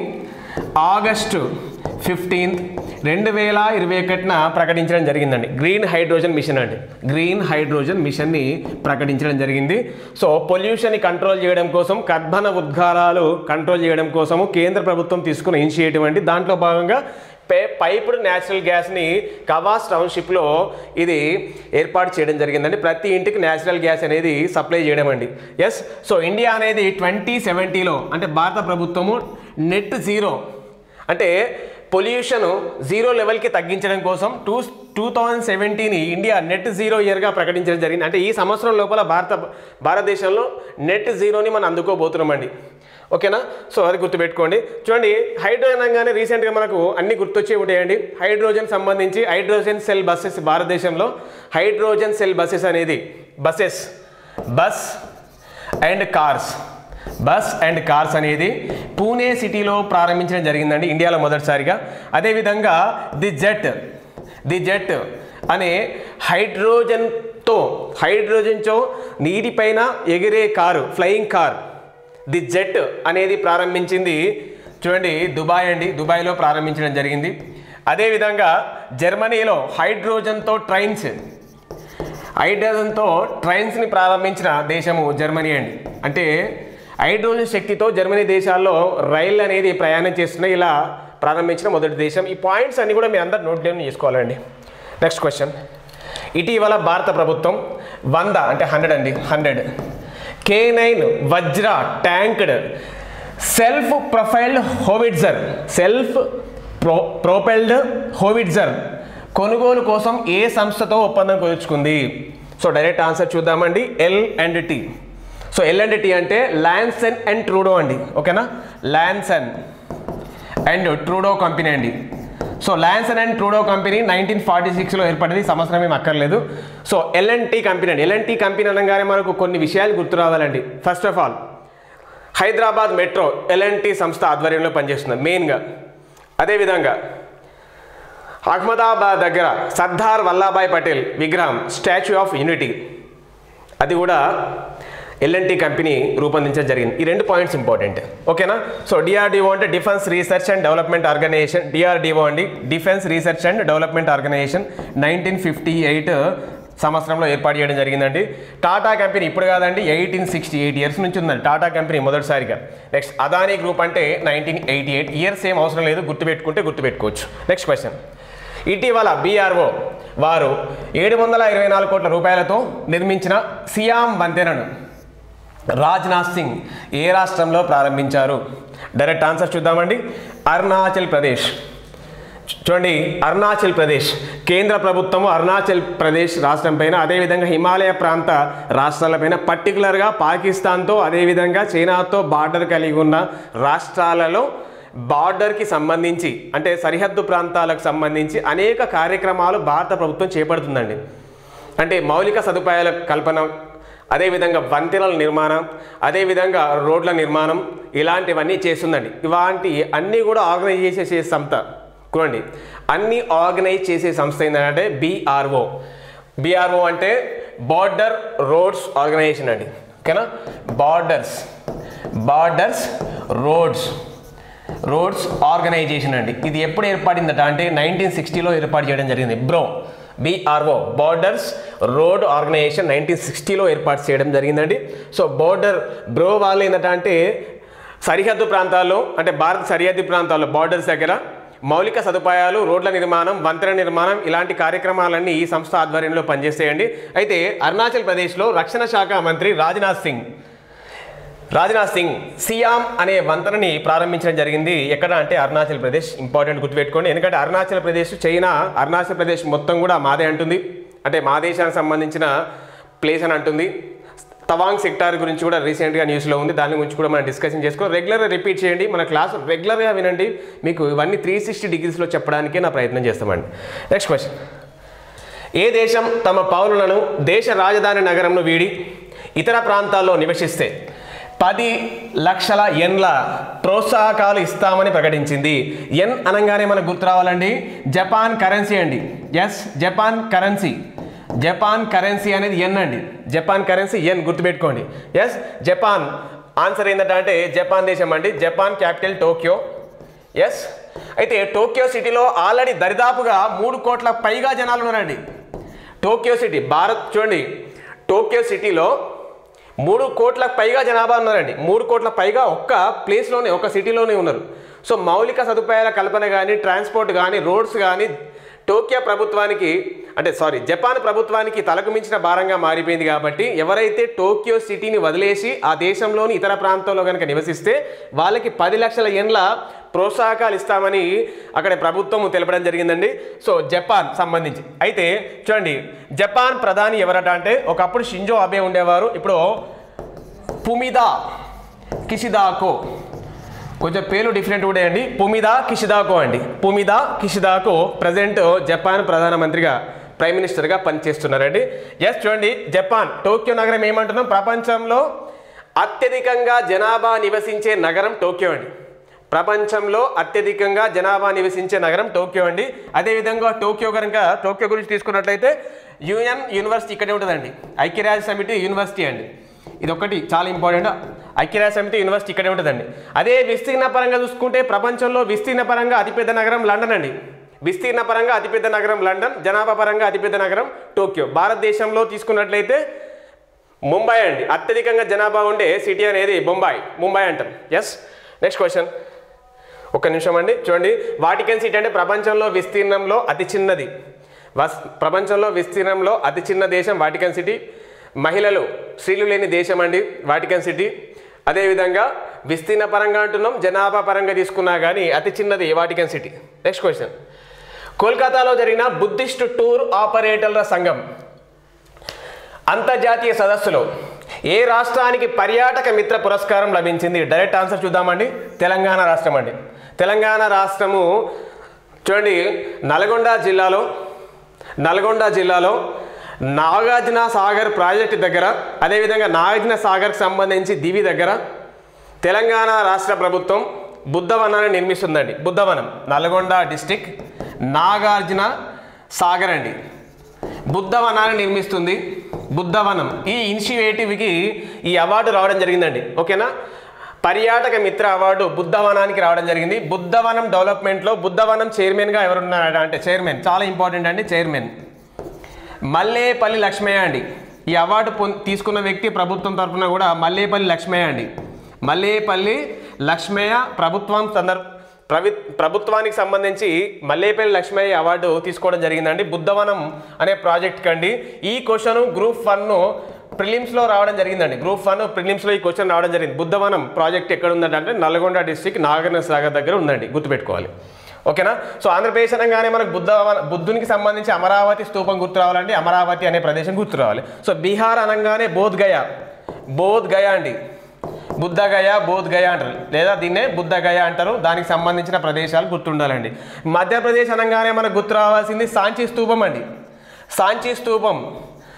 ఆగస్టు ఫిఫ్టీన్త్ రెండు వేల ఇరవై ఒకటిన ప్రకటించడం జరిగిందండి గ్రీన్ హైడ్రోజన్ మిషన్ అండి గ్రీన్ హైడ్రోజన్ మిషన్ని ప్రకటించడం జరిగింది సో పొల్యూషన్ని కంట్రోల్ చేయడం కోసం కర్బన ఉద్గారాలు కంట్రోల్ చేయడం కోసము కేంద్ర ప్రభుత్వం తీసుకున్న ఇనిషియేటివ్ అండి దాంట్లో భాగంగా పే పైప్డ్ న్యాచురల్ గ్యాస్ని కవాస్ టౌన్షిప్లో ఇది ఏర్పాటు చేయడం జరిగిందండి ప్రతి ఇంటికి న్యాచురల్ గ్యాస్ అనేది సప్లై చేయడం అండి ఎస్ సో ఇండియా అనేది ట్వంటీ సెవెంటీలో అంటే భారత ప్రభుత్వము నెట్ జీరో అంటే పొల్యూషన్ జీరో లెవెల్కి తగ్గించడం కోసం two two thousand seventeen India net zero ఇయర్గా ప్రకటించడం జరిగింది అంటే ఈ సంవత్సరం లోపల భారత భారతదేశంలో నెట్ జీరోని మనం అందుకోబోతున్నామండి ఓకేనా సో అది గుర్తుపెట్టుకోండి చూడండి హైడ్రోజన్ అనగానే రీసెంట్గా మనకు అన్ని గుర్తొచ్చే ఉంటాయండి హైడ్రోజన్ సంబంధించి హైడ్రోజన్ సెల్ బస్సెస్ భారతదేశంలో హైడ్రోజన్ సెల్ బస్సెస్ అనేది buses bus and cars bus and cars అనేది పూణే సిటీలో ప్రారంభించడం జరిగిందండి ఇండియాలో మొదటిసారిగా అదేవిధంగా ది జెట్ ది జెట్ అనే హైడ్రోజన్తో హైడ్రోజన్తో నీటిపైన ఎగిరే car flying car the jet అనేది ప్రారంభించింది చూడండి దుబాయ్ అండి దుబాయ్లో ప్రారంభించడం జరిగింది అదేవిధంగా జర్మనీలో హైడ్రోజన్తో ట్రైన్స్ హైడ్రోజన్తో ట్రైన్స్ని ప్రారంభించిన దేశము జర్మనీ అండి అంటే హైడ్రోజన్ శక్తితో జర్మనీ దేశాల్లో రైళ్ళు అనేది ప్రయాణం చేస్తున్న ఇలా ప్రారంభించిన మొదటి దేశం ఈ పాయింట్స్ అన్ని కూడా మీరు అందరు నోట్ డౌన్ చేసుకోవాలండి నెక్స్ట్ క్వశ్చన్ ఇటీవల భారత ప్రభుత్వం వంద అంటే హండ్రెడ్ అండి hundred K nine Vajra tracked self propelled howitzer self pro propelled howitzer కొనుగోలు కోసం ఏ సంస్థతో ఒప్పందం కుదుర్చుకుంది సో డైరెక్ట్ ఆన్సర్ చూద్దామండి L and T so L and T అంటే ల్యాన్సన్ అండ్ ట్రూడో అండి ఓకేనా ల్యాన్సన్ అండ్ ట్రూడో కంపెనీ అండి సో ల్యాన్సన్ అండ్ ట్రూడో కంపెనీ నైన్టీన్ ఫార్టీ సిక్స్లో ఏర్పడింది సంవత్సరం ఏం అక్కర్లేదు సో ఎల్ఎన్టీ కంపెనీ అండి ఎల్ఎన్టీ కంపెనీ అనగానే మనకు కొన్ని విషయాలు గుర్తు రావాలండి first of all Hyderabad metro L&T సంస్థ ఆధ్వర్యంలో పనిచేస్తుంది మెయిన్గా అదేవిధంగా అహ్మదాబాద్ దగ్గర సర్దార్ వల్లభాయ్ పటేల్ విగ్రహం స్టాచ్యూ ఆఫ్ యూనిటీ అది కూడా ఎల్ఎన్టీ కంపెనీ రూపొందించడం జరిగింది ఈ రెండు పాయింట్స్ ఇంపార్టెంట్ ఓకేనా సో డిఆర్డిఓ అంటే defence research and development organisation DRDO అండి defence research and development organisation nineteen fifty eight సంవత్సరంలో ఏర్పాటు చేయడం జరిగిందండి టాటా కంపెనీ ఇప్పుడు కాదండి ఎయిటీన్ సిక్స్టీ ఎయిట్ ఇయర్స్ నుంచి ఉందండి టాటా కంపెనీ మొదటిసారిగా నెక్స్ట్ అదానీ గ్రూప్ అంటే నైన్టీన్ ఎయిటీ ఎయిట్ ఇయర్స్ ఏం అవసరం లేదు గుర్తుపెట్టుకుంటే గుర్తుపెట్టుకోవచ్చు నెక్స్ట్ క్వశ్చన్ ఇటీవల బీఆర్ఓ వారు ఏడు వందల ఇరవై నాలుగు కోట్ల రూపాయలతో నిర్మించిన సియాం వంతెనను రాజ్నాథ్ సింగ్ ఏ రాష్ట్రంలో ప్రారంభించారు డైరెక్ట్ ఆన్సర్ చూద్దామండి అరుణాచల్ ప్రదేశ్ చూడండి అరుణాచల్ ప్రదేశ్ కేంద్ర ప్రభుత్వం అరుణాచల్ ప్రదేశ్ రాష్ట్రం పైన అదేవిధంగా హిమాలయ ప్రాంత రాష్ట్రాలపైన పర్టికులర్గా పాకిస్తాన్తో అదేవిధంగా చైనాతో బార్డర్ కలిగి ఉన్న రాష్ట్రాలలో బార్డర్కి సంబంధించి అంటే సరిహద్దు ప్రాంతాలకు సంబంధించి అనేక కార్యక్రమాలు భారత ప్రభుత్వం చేపడుతుందండి అంటే మౌలిక సదుపాయాల కల్పన అదేవిధంగా వంతెనల నిర్మాణం అదేవిధంగా రోడ్ల నిర్మాణం ఇలాంటివన్నీ చేస్తుందండి ఇలాంటి అన్నీ కూడా ఆర్గనైజ్ చేసే సంస్థ చూడండి అన్నీ ఆర్గనైజ్ చేసే సంస్థ ఏంటంటే బీఆర్ఓ బీఆర్ఓ అంటే బార్డర్ రోడ్స్ ఆర్గనైజేషన్ అండి ఓకేనా borders borders roads roads organisation అండి ఇది ఎప్పుడు ఏర్పడిందట అంటే నైన్టీన్ సిక్స్టీలో ఏర్పాటు చేయడం జరిగింది bro BRO borders road organisation nineteen సిక్స్టీలో ఏర్పాటు చేయడం జరిగిందండి సో బార్డర్ బ్రో వాళ్ళు ఏంటంటే అంటే సరిహద్దు ప్రాంతాల్లో అంటే భారత సరిహద్దు ప్రాంతాల్లో బార్డర్స్ దగ్గర మౌలిక సదుపాయాలు రోడ్ల నిర్మాణం వంతెన నిర్మాణం ఇలాంటి కార్యక్రమాలన్నీ ఈ సంస్థ ఆధ్వర్యంలో పనిచేస్తాయండి అయితే అరుణాచల్ ప్రదేశ్లో రక్షణ శాఖ మంత్రి రాజ్నాథ్ సింగ్ రాజ్నాథ్ సింగ్ సియామ్ అనే వంతెనని ప్రారంభించడం జరిగింది ఎక్కడ అంటే అరుణాచల్ ప్రదేశ్ ఇంపార్టెంట్ గుర్తుపెట్టుకోండి ఎందుకంటే అరుణాచల్ ప్రదేశ్ చైనా అరుణాచల్ ప్రదేశ్ మొత్తం కూడా మాదే అంటుంది అంటే మా దేశానికి సంబంధించిన ప్లేస్ అని అంటుంది తవాంగ్ సెక్టార్ గురించి కూడా రీసెంట్గా న్యూస్లో ఉంది దాని గురించి కూడా మనం డిస్కషన్ చేసుకో రెగ్యులర్గా రిపీట్ చేయండి మన క్లాస్ రెగ్యులర్గా వినండి మీకు ఇవన్నీ త్రీ సిక్స్టీ డిగ్రీస్లో చెప్పడానికే నా ప్రయత్నం చేస్తామండి నెక్స్ట్ క్వశ్చన్ ఏ దేశం తమ పౌరులను దేశ రాజధాని నగరంను వీడి ఇతర ప్రాంతాల్లో నివసిస్తే పది లక్షల ఎన్ల ప్రోత్సాహకాలు ఇస్తామని ప్రకటించింది ఎన్ అనగానే మనకు గుర్తు రావాలండి జపాన్ కరెన్సీ అండి yes Japan currency Japan currency అనేది ఎన్ అండి జపాన్ కరెన్సీ ఎన్ గుర్తుపెట్టుకోండి ఎస్ జపాన్ ఆన్సర్ ఏంటంటే అంటే జపాన్ దేశం అండి జపాన్ క్యాపిటల్ టోక్యో ఎస్ అయితే టోక్యో సిటీలో ఆల్రెడీ దరిదాపుగా మూడు కోట్ల పైగా జనాలు ఉన్నారండి టోక్యో సిటీ భారత్ చూడండి టోక్యో సిటీలో మూడు కోట్ల పైగా జనాభా ఉన్నారండి మూడు కోట్ల పైగా ఒక్క ప్లేస్లోనే ఒక సిటీలోనే ఉన్నారు సో మౌలిక సదుపాయాల కల్పన కానీ ట్రాన్స్పోర్ట్ కానీ రోడ్స్ కానీ టోక్యో ప్రభుత్వానికి అంటే సారీ జపాన్ ప్రభుత్వానికి తలకు మించిన భారంగా మారిపోయింది కాబట్టి ఎవరైతే టోక్యో సిటీని వదిలేసి ఆ దేశంలోని ఇతర ప్రాంతాల్లో కనుక నివసిస్తే వాళ్ళకి పది లక్షల ఎండ్ల ప్రోత్సాహకాలు ఇస్తామని అక్కడ ప్రభుత్వం తెలపడం జరిగిందండి సో జపాన్ సంబంధించి అయితే చూడండి జపాన్ ప్రధాని ఎవరట అంటే ఒకప్పుడు షింజో అబే ఉండేవారు ఇప్పుడు పుమిదా కిషిదాకో కొంచెం పేర్లు డిఫరెంట్ కూడా అండి పుమిదా కిషిదాకో అండి పుమిదా కిషిదాకో ప్రజెంట్ జపాన్ ప్రధానమంత్రిగా ప్రైమ్ మినిస్టర్గా పనిచేస్తున్నారండి ఎస్ చూడండి జపాన్ టోక్యో నగరం ఏమంటున్నాం ప్రపంచంలో అత్యధికంగా జనాభా నివసించే నగరం టోక్యో అండి ప్రపంచంలో అత్యధికంగా జనాభా నివసించే నగరం టోక్యో అండి అదేవిధంగా టోక్యో కనుక టోక్యో గురించి తీసుకున్నట్లయితే యుఎన్ యూనివర్సిటీ ఇక్కడే ఉంటుందండి ఐక్యరాజ్య సమితి యూనివర్సిటీ అండి ఇది ఒకటి చాలా ఇంపార్టెంట్ ఐక్యరాజ్య సమితి యూనివర్సిటీ ఇక్కడే ఉంటుందండి అదే విస్తీర్ణ పరంగా చూసుకుంటే ప్రపంచంలో విస్తీర్ణ పరంగా అతిపెద్ద నగరం లండన్ అండి విస్తీర్ణ పరంగా అతిపెద్ద నగరం లండన్ జనాభా పరంగా అతిపెద్ద నగరం టోక్యో భారతదేశంలో తీసుకున్నట్లయితే ముంబై అండి అత్యధికంగా జనాభా ఉండే సిటీ అనేది బొంబాయి ముంబై అంటాం ఎస్ నెక్స్ట్ క్వశ్చన్ ఒక్క నిమిషం అండి చూడండి వాటికన్ సిటీ అంటే ప్రపంచంలో విస్తీర్ణంలో అతి చిన్నది వస్ ప్రపంచంలో విస్తీర్ణంలో అతి చిన్న దేశం వాటికన్ సిటీ మహిళలు స్త్రీలు లేని దేశం అండి వాటికన్ సిటీ అదేవిధంగా విస్తీర్ణ పరంగా అంటున్నాం జనాభా పరంగా తీసుకున్నా కానీ అతి చిన్నది వాటికన్ సిటీ నెక్స్ట్ క్వశ్చన్ కోల్కతాలో జరిగిన బుద్ధిస్ట్ టూర్ ఆపరేటర్ల సంఘం అంతర్జాతీయ సదస్సులో ఏ రాష్ట్రానికి పర్యాటక మిత్ర పురస్కారం లభించింది డైరెక్ట్ ఆన్సర్ చూద్దామండి తెలంగాణ రాష్ట్రం అండి తెలంగాణ రాష్ట్రము చూడండి నల్గొండ జిల్లాలో నల్గొండ జిల్లాలో నాగార్జున సాగర్ ప్రాజెక్టు దగ్గర అదేవిధంగా నాగార్జున సాగర్కి సంబంధించి దివి దగ్గర తెలంగాణ రాష్ట్ర ప్రభుత్వం బుద్ధవనాన్ని నిర్మిస్తుందండి బుద్ధవనం నల్గొండ డిస్టిక్ నాగార్జున సాగర్ అండి బుద్ధవనాన్ని నిర్మిస్తుంది బుద్ధవనం ఈ ఇనిషియేటివ్కి ఈ అవార్డు రావడం జరిగిందండి ఓకేనా పర్యాటక మిత్ర అవార్డు బుద్ధవనానికి రావడం జరిగింది బుద్ధవనం డెవలప్మెంట్లో బుద్ధవనం చైర్మన్గా ఎవరున్నారట అంటే చైర్మన్ చాలా ఇంపార్టెంట్ అండి చైర్మన్ మల్లేపల్లి లక్ష్మయ్య అండి ఈ అవార్డు పొం తీసుకున్న వ్యక్తి ప్రభుత్వం తరఫున కూడా మల్లేపల్లి లక్ష్మయ్య అండి మల్లేపల్లి లక్ష్మయ్య ప్రభుత్వం సందర్భ ప్రవి ప్రభుత్వానికి సంబంధించి మల్లేపల్లి లక్ష్మయ్య అవార్డు తీసుకోవడం జరిగిందండి బుద్ధవనం అనే ప్రాజెక్ట్ కండి ఈ క్వశ్చన్ గ్రూప్ వన్ ప్రిలిమ్స్లో రావడం జరిగిందండి గ్రూప్ వన్ ప్రిలిమ్స్లో ఈ క్వశ్చన్ రావడం జరిగింది బుద్ధవనం ప్రాజెక్ట్ ఎక్కడ ఉందంటే అంటే నల్గొండ డిస్టిక్ నాగర్న సాగర్ దగ్గర ఉందండి గుర్తుపెట్టుకోవాలి ఓకేనా సో ఆంధ్రప్రదేశ్ అనగానే మనకు బుద్ధ బుద్ధునికి సంబంధించి అమరావతి స్తూపం గుర్తు రావాలండి అమరావతి అనే ప్రదేశం గుర్తు రావాలి సో బీహార్ అనగానే బోధ్ గయా బోధ్ గయా అండి బుద్ధగయ బోధ్ గయ అంటారు లేదా దీన్నే బుద్ధగయ అంటారు దానికి సంబంధించిన ప్రదేశాలు గుర్తుండాలండి మధ్యప్రదేశ్ అనగానే మనకు గుర్తు రావాల్సింది సాంచి స్తూపం అండి సాంచి స్తూపం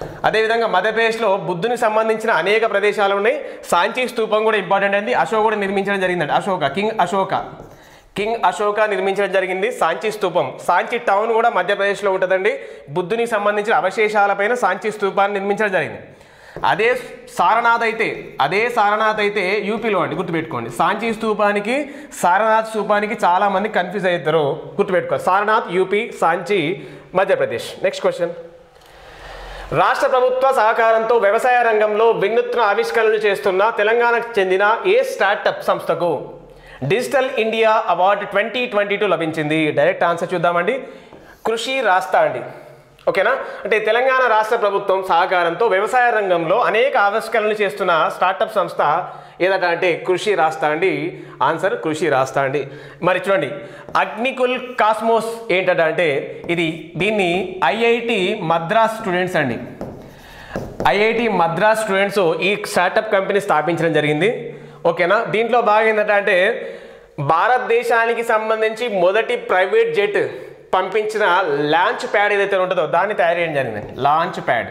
అదేవిధంగా మధ్యప్రదేశ్లో బుద్ధునికి సంబంధించిన అనేక ప్రదేశాలు ఉన్నాయి సాంచీ స్తూపం కూడా ఇంపార్టెంట్ అండి అశోకుడు నిర్మించడం జరిగిందండి అశోక కింగ్ అశోక కింగ్ అశోక నిర్మించడం జరిగింది సాంచీ స్తూపం సాంచీ టౌన్ కూడా మధ్యప్రదేశ్లో ఉంటుందండి బుద్ధునికి సంబంధించిన అవశేషాలపైన సాంచీ స్తూపాన్ని నిర్మించడం జరిగింది అదే సారనాథ్ అయితే అదే సారనాథ్ అయితే యూపీలో అండి గుర్తుపెట్టుకోండి సాంచీ స్తూపానికి సారనాథ్ స్తూపానికి చాలా మంది కన్ఫ్యూజ్ అవుతారు గుర్తుపెట్టుకోండి Sarnath UP Sanchi Madhya Pradesh next question రాష్ట్ర ప్రభుత్వ సహకారంతో వ్యవసాయ రంగంలో వినూత్న ఆవిష్కరణలు చేస్తున్న తెలంగాణకు చెందిన ఏ స్టార్టప్ సంస్థకు digital India award twenty twenty two లభించింది డైరెక్ట్ ఆన్సర్ చూద్దామండి కృషి రాస్తా అండి ఓకేనా అంటే తెలంగాణ రాష్ట్ర ప్రభుత్వం సహకారంతో వ్యవసాయ రంగంలో అనేక ఆవిష్కరణలు చేస్తున్న స్టార్టప్ సంస్థ ఏదట అంటే కృషి రాస్తా అండి ఆన్సర్ కృషి రాస్తా అండి మరి చూడండి అగ్నికుల్ కాస్మోస్ ఏంటట అంటే ఇది దీన్ని ఐఐటి మద్రాస్ స్టూడెంట్స్ అండి ఐఐటి మద్రాస్ స్టూడెంట్స్ ఈ స్టార్టప్ కంపెనీ స్థాపించడం జరిగింది ఓకేనా దీంట్లో బాగా ఏంటంటే అంటే భారతదేశానికి సంబంధించి మొదటి ప్రైవేట్ జెట్ పంపించిన లాంచ్ ప్యాడ్ ఏదైతే ఉంటుందో దాన్ని తయారు చేయడం జరిగింది లాంచ్ ప్యాడ్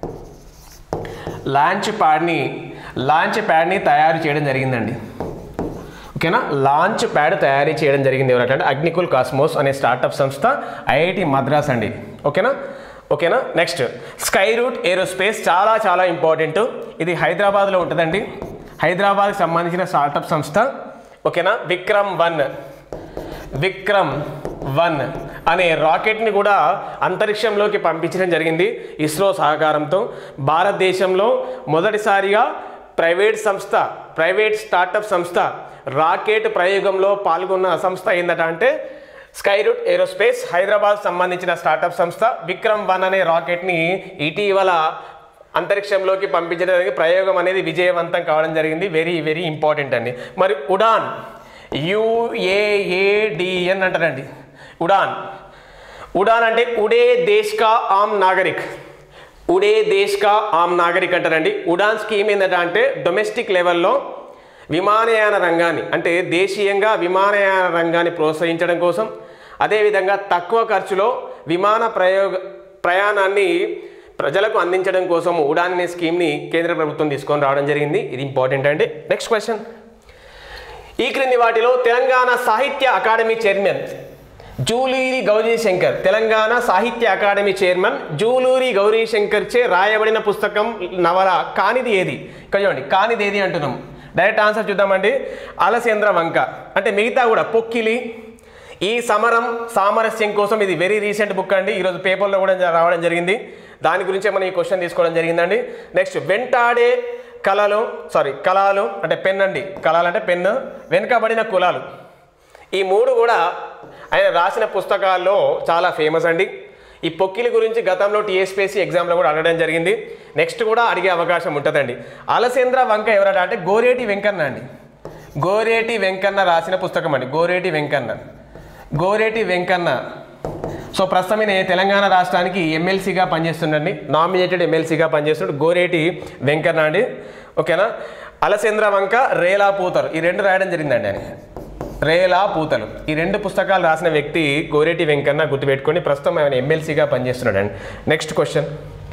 లాంచ్ ప్యాడ్ని లాంచ్ ప్యాడ్ని తయారు చేయడం జరిగిందండి ఓకేనా లాంచ్ ప్యాడ్ తయారీ చేయడం జరిగింది ఎవరంటే అగ్నికుల్ కాస్మోస్ అనే స్టార్టప్ సంస్థ ఐఐటి మద్రాస్ అండి ఓకేనా ఓకేనా నెక్స్ట్ స్కై రూట్ ఏరోస్పేస్ చాలా చాలా ఇంపార్టెంట్ ఇది హైదరాబాద్లో ఉంటుందండి హైదరాబాద్కి సంబంధించిన స్టార్టప్ సంస్థ ఓకేనా విక్రమ్ వన్ విక్రమ్ వన్ అనే రాకెట్ని కూడా అంతరిక్షంలోకి పంపించడం జరిగింది ఇస్రో సహకారంతో భారతదేశంలో మొదటిసారిగా ప్రైవేట్ సంస్థ ప్రైవేట్ స్టార్టప్ సంస్థ రాకెట్ ప్రయోగంలో పాల్గొన్న సంస్థ ఏందట అంటే స్కై రూట్ ఏరోస్పేస్ హైదరాబాద్ సంబంధించిన స్టార్టప్ సంస్థ విక్రమ్ వన్ అనే రాకెట్ని ఇటీవల అంతరిక్షంలోకి పంపించడానికి ప్రయోగం అనేది విజయవంతం కావడం జరిగింది వెరీ వెరీ ఇంపార్టెంట్ అండి మరి ఉడాన్ యుఏఏడిఎన్ అంటారండి ఉడాన్ ఉడాన్ అంటే ఉడే దేశ్ కా ఆమ్ నాగరిక్ ఉడే దేశ్ కా ఆమ్ నాగరిక్ అంటారండి ఉడాన్ స్కీమ్ ఏంటంటే అంటే డొమెస్టిక్ లెవెల్లో విమానయాన రంగాన్ని అంటే దేశీయంగా విమానయాన రంగాన్ని ప్రోత్సహించడం కోసం అదేవిధంగా తక్కువ ఖర్చులో విమాన ప్రయోగ ప్రయాణాన్ని ప్రజలకు అందించడం కోసం ఉడాన్ అనే స్కీమ్ని కేంద్ర ప్రభుత్వం తీసుకొని రావడం జరిగింది ఇది ఇంపార్టెంట్ అండి నెక్స్ట్ క్వశ్చన్ ఈ క్రింది వాటిలో Telangana Sahitya academy chairman Juluri Gouri Shankar Telangana Sahitya academy chairman Juluri Gouri Shankar చే రాయబడిన పుస్తకం నవల కానిది ఏది ఇక్కడ చూడండి కానిది ఏది అంటున్నాం డైరెక్ట్ ఆన్సర్ చూద్దామండి అలసేంద్ర వంక అంటే మిగతా కూడా పొక్కిలి ఈ సమరం సామరస్యం కోసం ఇది వెరీ రీసెంట్ బుక్ అండి ఈరోజు పేపర్లో కూడా రావడం జరిగింది దాని గురించే మనం ఈ క్వశ్చన్ తీసుకోవడం జరిగిందండి నెక్స్ట్ వెంటాడే కళలు సారీ కళలు అంటే పెన్ అండి కళలు అంటే పెన్ను వెనుకబడిన కులాలు ఈ మూడు కూడా ఆయన రాసిన పుస్తకాల్లో చాలా ఫేమస్ అండి ఈ పొక్కిలి గురించి గతంలో టీఎస్పీఎస్సీ ఎగ్జామ్లో కూడా అడగడం జరిగింది నెక్స్ట్ కూడా అడిగే అవకాశం ఉంటుందండి అలసేంద్ర వంక ఎవరట అంటే గోరేటి వెంకన్న అండి గోరేటి వెంకన్న రాసిన పుస్తకం అండి గోరేటి వెంకన్న గోరేటి వెంకన్న సో ప్రస్తుతం ఈయన తెలంగాణ రాష్ట్రానికి ఎమ్మెల్సీగా పనిచేస్తుండండి నామినేటెడ్ ఎమ్మెల్సీగా పనిచేస్తున్నాడు గోరేటి వెంకన్న అండి ఓకేనా అలసేంద్ర వంక రేలా పూతరు ఈ రెండు రాయడం జరిగిందండి ఆయన రేలా పూతలు ఈ రెండు పుస్తకాలు రాసిన వ్యక్తి గోరేటి వెంకన్న గుర్తుపెట్టుకొని ప్రస్తుతం ఆయన ఎమ్మెల్సీగా పనిచేస్తున్నాడు అండి next question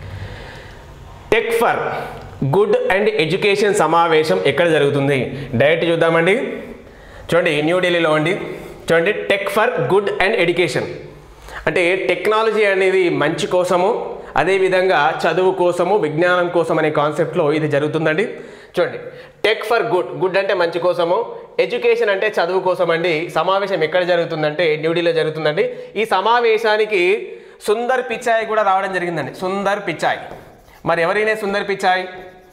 tech for good and education సమావేశం ఎక్కడ జరుగుతుంది డైరెక్ట్ చూద్దామండి చూడండి న్యూఢిల్లీలో అండి చూడండి tech for good and education అంటే టెక్నాలజీ అనేది మంచి కోసము అదేవిధంగా చదువు కోసము విజ్ఞానం కోసం అనే కాన్సెప్ట్లో ఇది జరుగుతుందండి చూడండి టెక్ ఫర్ గుడ్ గుడ్ అంటే మంచి కోసము ఎడ్యుకేషన్ అంటే చదువు కోసం అండి సమావేశం ఎక్కడ జరుగుతుందంటే న్యూఢిల్లీలో జరుగుతుందండి ఈ సమావేశానికి సుందర్ పిచాయ్ కూడా రావడం జరిగిందండి సుందర్ పిచాయ్ మరి ఎవరైనా సుందర్ పిచాయ్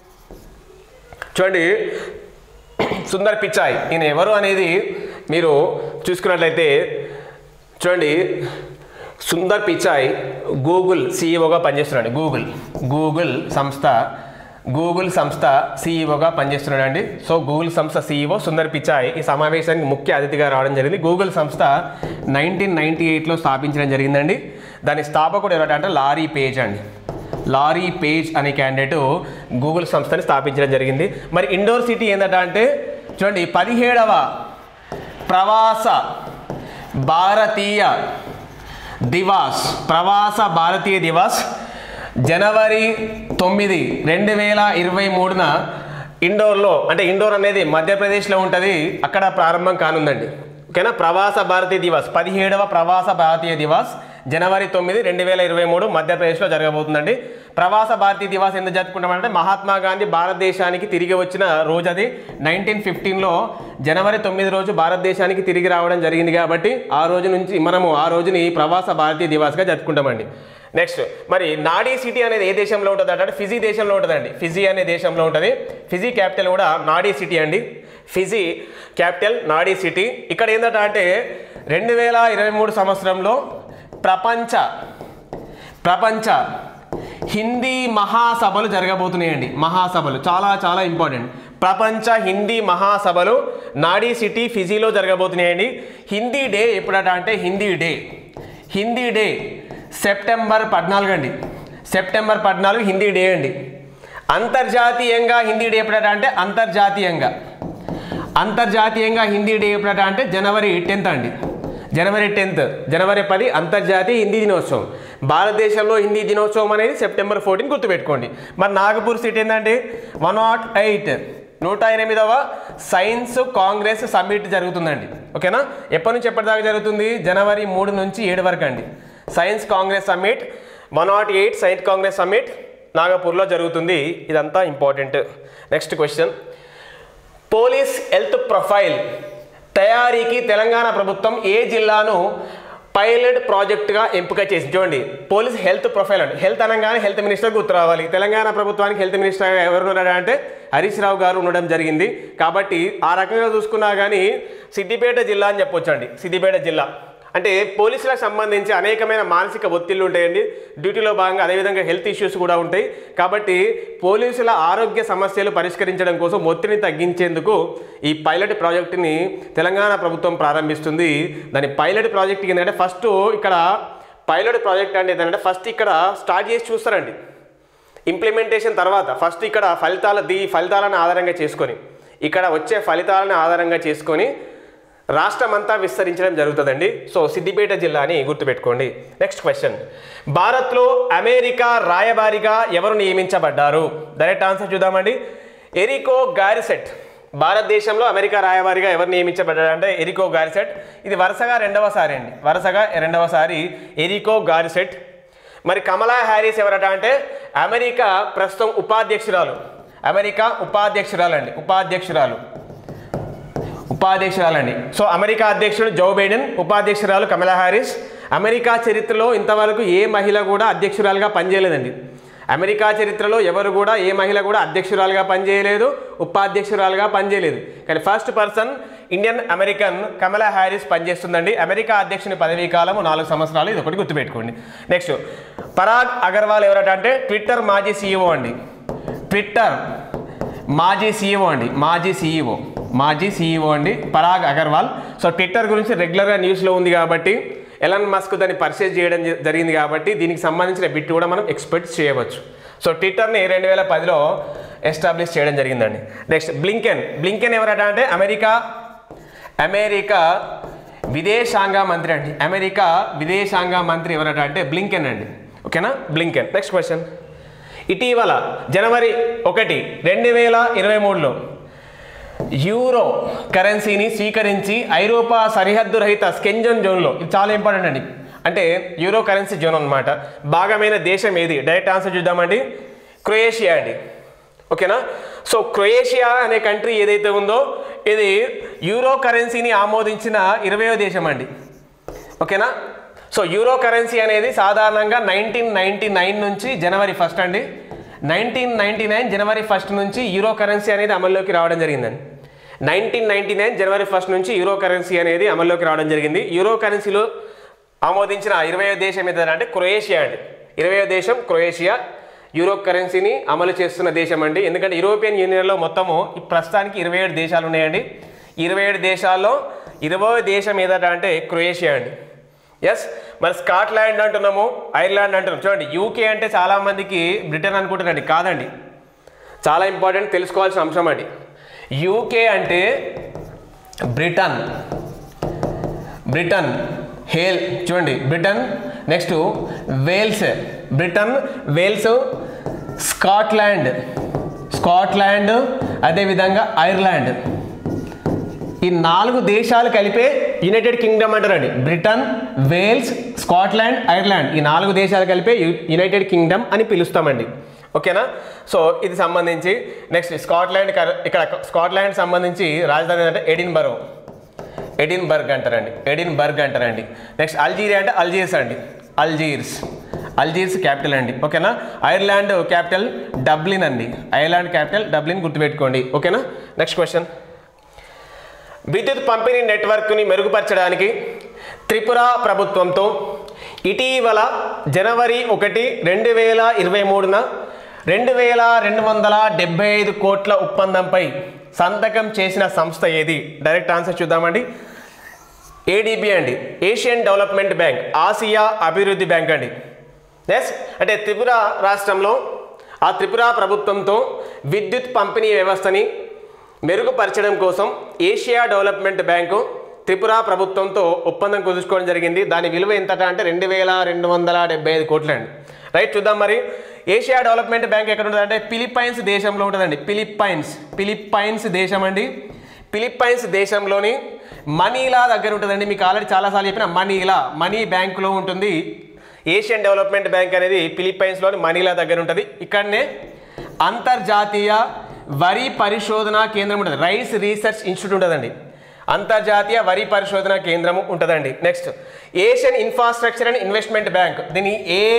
చూడండి సుందర్ పిచాయ్ ఈయన ఎవరు అనేది మీరు చూసుకున్నట్లయితే చూడండి సుందర్ పిచాయ్ గూగుల్ సీఈఓగా పనిచేస్తున్నాడు గూగుల్ గూగుల్ సంస్థ గూగుల్ సంస్థ సీఈఓగా పనిచేస్తున్నాడు అండి సో గూగుల్ సంస్థ సీఈఓ సుందర్ పిచాయ్ ఈ సమావేశానికి ముఖ్య అతిథిగా రావడం జరిగింది గూగుల్ సంస్థ నైన్టీన్ నైన్టీ ఎయిట్లో స్థాపించడం జరిగిందండి దాని స్థాపకుడు ఎవరంటే అంటే లారీ పేజ్ అండి లారీ పేజ్ అనే క్యాండిడేట్ గూగుల్ సంస్థని స్థాపించడం జరిగింది మరి ఇండోర్ సిటీ ఏంటంటే అంటే చూడండి పదిహేడవ ప్రవాస భారతీయ దివాస్ ప్రవాస భారతీయ దివాస్ జనవరి తొమ్మిది రెండు వేల ఇరవై మూడున ఇండోర్లో అంటే ఇండోర్ అనేది మధ్యప్రదేశ్లో ఉంటుంది అక్కడ ప్రారంభం కానుందండి ఓకేనా ప్రవాస భారతీయ దివస్ పదిహేడవ ప్రవాస భారతీయ దివస్ జనవరి తొమ్మిది రెండు వేల ఇరవై మూడు మధ్యప్రదేశ్లో జరగబోతుందండి ప్రవాస భారతీయ దివస్ ఎందుకు జరుపుకుంటామంటే మహాత్మా గాంధీ భారతదేశానికి తిరిగి వచ్చిన రోజు అది నైన్టీన్ ఫిఫ్టీన్లో జనవరి తొమ్మిది రోజు భారతదేశానికి తిరిగి రావడం జరిగింది కాబట్టి ఆ రోజు నుంచి మనము ఆ రోజుని ప్రవాస భారతీయ దివాస్గా జరుపుకుంటామండి నెక్స్ట్ మరి నాడీ సిటీ అనేది ఏ దేశంలో ఉంటుంది అంటే ఫిజీ దేశంలో ఉంటుందండి ఫిజీ అనే దేశంలో ఉంటుంది ఫిజీ క్యాపిటల్ కూడా నాడీ సిటీ అండి ఫిజీ క్యాపిటల్ నాడీ సిటీ ఇక్కడ ఏంటంటే అంటే రెండు వేల ఇరవై మూడు సంవత్సరంలో ప్రపంచ ప్రపంచ హిందీ మహాసభలు జరగబోతున్నాయండి మహాసభలు చాలా చాలా ఇంపార్టెంట్ ప్రపంచ హిందీ మహాసభలు నాడీ సిటీ ఫిజీలో జరగబోతున్నాయండి హిందీ డే ఎప్పుడట అంటే Hindi day Hindi day September పద్నాలుగు అండి సెప్టెంబర్ పద్నాలుగు హిందీ డే అండి అంతర్జాతీయంగా హిందీ డే ఎప్పుడట అంటే అంతర్జాతీయంగా అంతర్జాతీయంగా హిందీ డే ఎప్పుడట అంటే జనవరి టెన్త్ అండి జనవరి టెన్త్ జనవరి పది అంతర్జాతీయ హిందీ దినోత్సవం భారతదేశంలో హిందీ దినోత్సవం అనేది సెప్టెంబర్ ఫోర్టీన్ గుర్తుపెట్టుకోండి మరి నాగపూర్ సిటీ ఏంటంటే వన్ నాట్ ఎయిట్ నూట ఎనిమిదవ సైన్స్ కాంగ్రెస్ సమ్మిట్ జరుగుతుందండి ఓకేనా ఎప్పటి నుంచి ఎప్పటిదాకా జరుగుతుంది జనవరి మూడు నుంచి ఏడు వరకు అండి science congress summit one naught eight science congress summit నాగపూర్లో జరుగుతుంది ఇదంతా important next question police health profile తయారీకి తెలంగాణ ప్రభుత్వం ఏ జిల్లాను పైలట్ ప్రాజెక్టుగా ఎంపిక చేసి చూడండి పోలీస్ హెల్త్ ప్రొఫైల్ అండి హెల్త్ అనగానే హెల్త్ మినిస్టర్ గుర్తు రావాలి తెలంగాణ ప్రభుత్వానికి హెల్త్ మినిస్టర్ ఎవరు ఉన్నాడు అంటే హరీష్ రావు గారు ఉండడం జరిగింది కాబట్టి ఆ రకంగా చూసుకున్నా కానీ సిద్దిపేట జిల్లా అని చెప్పొచ్చండి సిద్దిపేట జిల్లా అంటే పోలీసులకు సంబంధించి అనేకమైన మానసిక ఒత్తిళ్లు ఉంటాయండి డ్యూటీలో భాగంగా అదేవిధంగా హెల్త్ ఇష్యూస్ కూడా ఉంటాయి కాబట్టి పోలీసుల ఆరోగ్య సమస్యలు పరిష్కరించడం కోసం ఒత్తిడిని తగ్గించేందుకు ఈ పైలట్ ప్రాజెక్టుని తెలంగాణ ప్రభుత్వం ప్రారంభిస్తుంది దాని పైలట్ ప్రాజెక్ట్ ఏంటంటే ఫస్ట్ ఇక్కడ పైలట్ ప్రాజెక్ట్ అంటే ఏంటంటే ఫస్ట్ ఇక్కడ స్టార్ట్ చేసి చూస్తారండి ఇంప్లిమెంటేషన్ తర్వాత ఫస్ట్ ఇక్కడ ఫలితాల దీ ఫలితాలను ఆధారంగా చేసుకొని ఇక్కడ వచ్చే ఫలితాలను ఆధారంగా చేసుకొని రాష్ట్రమంతా విస్తరించడం జరుగుతుందండి సో సిద్దిపేట జిల్లాని గుర్తుపెట్టుకోండి నెక్స్ట్ క్వశ్చన్ భారత్లో అమెరికా రాయబారిగా ఎవరు నియమించబడ్డారు డైరెక్ట్ ఆన్సర్ చూద్దామండి ఎరికో గారిసెట్ భారతదేశంలో అమెరికా రాయబారిగా ఎవరు నియమించబడ్డారు అంటే ఎరికో గారిసెట్ ఇది వరుసగా రెండవసారి అండి వరుసగా రెండవసారి ఎరికో గారిసెట్ మరి కమలా హ్యారిస్ ఎవరట అంటే అమెరికా ప్రస్తుతం ఉపాధ్యక్షురాలు అమెరికా ఉపాధ్యక్షురాలు అండి ఉపాధ్యక్షురాలు ఉపాధ్యక్షురాలండి సో అమెరికా అధ్యక్షుడు జో బైడెన్ ఉపాధ్యక్షురాలు కమలా హ్యారిస్ అమెరికా చరిత్రలో ఇంతవరకు ఏ మహిళ కూడా అధ్యక్షురాలుగా పనిచేయలేదండి అమెరికా చరిత్రలో ఎవరు కూడా ఏ మహిళ కూడా అధ్యక్షురాలుగా పనిచేయలేదు ఉపాధ్యక్షురాలుగా పనిచేయలేదు కానీ first person Indian American Kamala Harris పనిచేస్తుందండి అమెరికా అధ్యక్షుని పదవీ కాలము నాలుగు సంవత్సరాలు ఇది ఒకటి గుర్తుపెట్టుకోండి నెక్స్ట్ పరాగ్ అగర్వాల్ ఎవరట అంటే ట్విట్టర్ మాజీ సీఈఓ అండి ట్విట్టర్ మాజీ సీఈఓ అండి మాజీ సీఈఓ మాజీ సీఈఓ అండి పరాగ్ అగర్వాల్ సో ట్విట్టర్ గురించి రెగ్యులర్గా న్యూస్లో ఉంది కాబట్టి ఎలన్ మస్క్ దాన్ని పర్చేజ్ చేయడం జ- జరిగింది కాబట్టి దీనికి సంబంధించిన బిట్ కూడా మనం ఎక్స్పెక్ట్ చేయవచ్చు సో ట్విట్టర్ని రెండు వేల పదిలో ఎస్టాబ్లిష్ చేయడం జరిగిందండి నెక్స్ట్ బ్లింకెన్ బ్లింకెన్ ఎవరట అంటే అమెరికా అమెరికా విదేశాంగ మంత్రి అండి అమెరికా విదేశాంగ మంత్రి ఎవరట అంటే బ్లింకెన్ అండి ఓకేనా బ్లింకెన్ నెక్స్ట్ క్వశ్చన్ ఇటీవల జనవరి ఒకటి రెండు వేల ఇరవై మూడులో యూరో కరెన్సీని స్వీకరించి ఐరోపా సరిహద్దు రహిత స్కెంజన్ జోన్లో ఇది చాలా ఇంపార్టెంట్ అండి అంటే యూరో కరెన్సీ జోన్ అన్నమాట భాగమైన దేశం ఏది డైరెక్ట్ ఆన్సర్ చూద్దామండి క్రొయేషియా అండి ఓకేనా సో క్రొయేషియా అనే కంట్రీ ఏదైతే ఉందో ఇది యూరో కరెన్సీని ఆమోదించిన ఇరవయో దేశం అండి ఓకేనా సో యూరో కరెన్సీ అనేది సాధారణంగా నైన్టీన్ నైన్టీ నైన్ నుంచి జనవరి ఫస్ట్ అండి నైన్టీన్ నైన్టీ నైన్ జనవరి ఫస్ట్ నుంచి యూరో కరెన్సీ అనేది అమల్లోకి రావడం జరిగిందండి నైన్టీన్ నైన్టీ నైన్ జనవరి ఫస్ట్ నుంచి యూరో కరెన్సీ అనేది అమల్లోకి రావడం జరిగింది యూరో కరెన్సీలో ఆమోదించిన ఇరవయో దేశం ఏదైనా అంటే క్రొయేషియా అండి ఇరవయో దేశం క్రొయేషియా యూరో కరెన్సీని అమలు చేస్తున్న దేశం అండి ఎందుకంటే యూరోపియన్ యూనియన్లో మొత్తము ఈ ప్రస్తుతానికి ఇరవై ఏడు దేశాలు ఉన్నాయండి ఇరవై ఏడు దేశాల్లో ఇరవై దేశం ఏదట అంటే క్రొయేషియా అండి ఎస్ మరి స్కాట్లాండ్ అంటున్నాము ఐర్లాండ్ అంటున్నాం చూడండి యూకే అంటే చాలామందికి బ్రిటన్ అనుకుంటున్నారండి కాదండి చాలా ఇంపార్టెంట్ తెలుసుకోవాల్సిన అంశం అండి యూకే అంటే బ్రిటన్ బ్రిటన్ హేల్ చూడండి Britain next Wales Britain Wales Scotland Scotland అదేవిధంగా ఐర్లాండ్ ఈ నాలుగు దేశాలు కలిపే యునైటెడ్ కింగ్డమ్ అంటారండి బ్రిటన్ వేల్స్ స్కాట్లాండ్ ఐర్లాండ్ ఈ నాలుగు దేశాలు కలిపే యు- యునైటెడ్ కింగ్డమ్ అని పిలుస్తామండి ఓకేనా సో ఇది సంబంధించి నెక్స్ట్ స్కాట్లాండ్ కర- ఇక్కడ స్కాట్లాండ్ సంబంధించి రాజధాని అంటే ఎడిన్బరో ఎడిన్బర్గ్ అంటారండి ఎడిన్బర్గ్ అంటారండి నెక్స్ట్ అల్జీరియా అంటే అల్జీర్స్ అండి అల్జీర్స్ అల్జీర్స్ క్యాపిటల్ అండి ఓకేనా ఐర్లాండ్ క్యాపిటల్ డబ్లిన్ అండి ఐర్లాండ్ క్యాపిటల్ డబ్లిన్ గుర్తుపెట్టుకోండి ఓకేనా నెక్స్ట్ క్వశ్చన్ విద్యుత్ పంపిణీ నెట్వర్క్ని మెరుగుపరచడానికి త్రిపుర ప్రభుత్వంతో ఇటీవల జనవరి ఒకటి రెండు వేల ఇరవై మూడున రెండు వేల రెండు వందల డెబ్బై ఐదు కోట్ల ఒప్పందంపై సంతకం చేసిన సంస్థ ఏది డైరెక్ట్ ఆన్సర్ చూద్దామండి ఏడిబి అండి ఏషియన్ డెవలప్మెంట్ బ్యాంక్ ఆసియా అభివృద్ధి బ్యాంక్ అండి ఎస్ అంటే త్రిపుర రాష్ట్రంలో ఆ త్రిపుర ప్రభుత్వంతో విద్యుత్ పంపిణీ వ్యవస్థని మెరుగుపరచడం కోసం ఏషియా డెవలప్మెంట్ బ్యాంకు త్రిపుర ప్రభుత్వంతో ఒప్పందం కుదుర్చుకోవడం జరిగింది దాని విలువ ఎంత అంటే రెండు వేల రెండు వందల డెబ్బై ఐదు కోట్లు అండి రైట్ చూద్దాం మరి ఏషియా డెవలప్మెంట్ బ్యాంక్ ఎక్కడ ఉంటుంది అంటే ఫిలిప్పైన్స్ దేశంలో ఉంటుందండి ఫిలిప్పైన్స్ ఫిలిప్పైన్స్ దేశం అండి ఫిలిప్పైన్స్ దేశంలోని మనీలా దగ్గర ఉంటుందండి మీకు ఆల్రెడీ చాలాసార్లు చెప్పిన మనీలా మనీ బ్యాంకులో ఉంటుంది ఏషియన్ డెవలప్మెంట్ బ్యాంక్ అనేది ఫిలిప్పైన్స్లోని మనీలా దగ్గర ఉంటుంది ఇక్కడనే అంతర్జాతీయ వరి పరిశోధన కేంద్రం ఉంటుంది రైస్ రీసెర్చ్ ఇన్స్టిట్యూట్ ఉంటుందండి అంతర్జాతీయ వరి పరిశోధన కేంద్రము ఉంటుందండి next Asian infrastructure and investment bank దీన్ని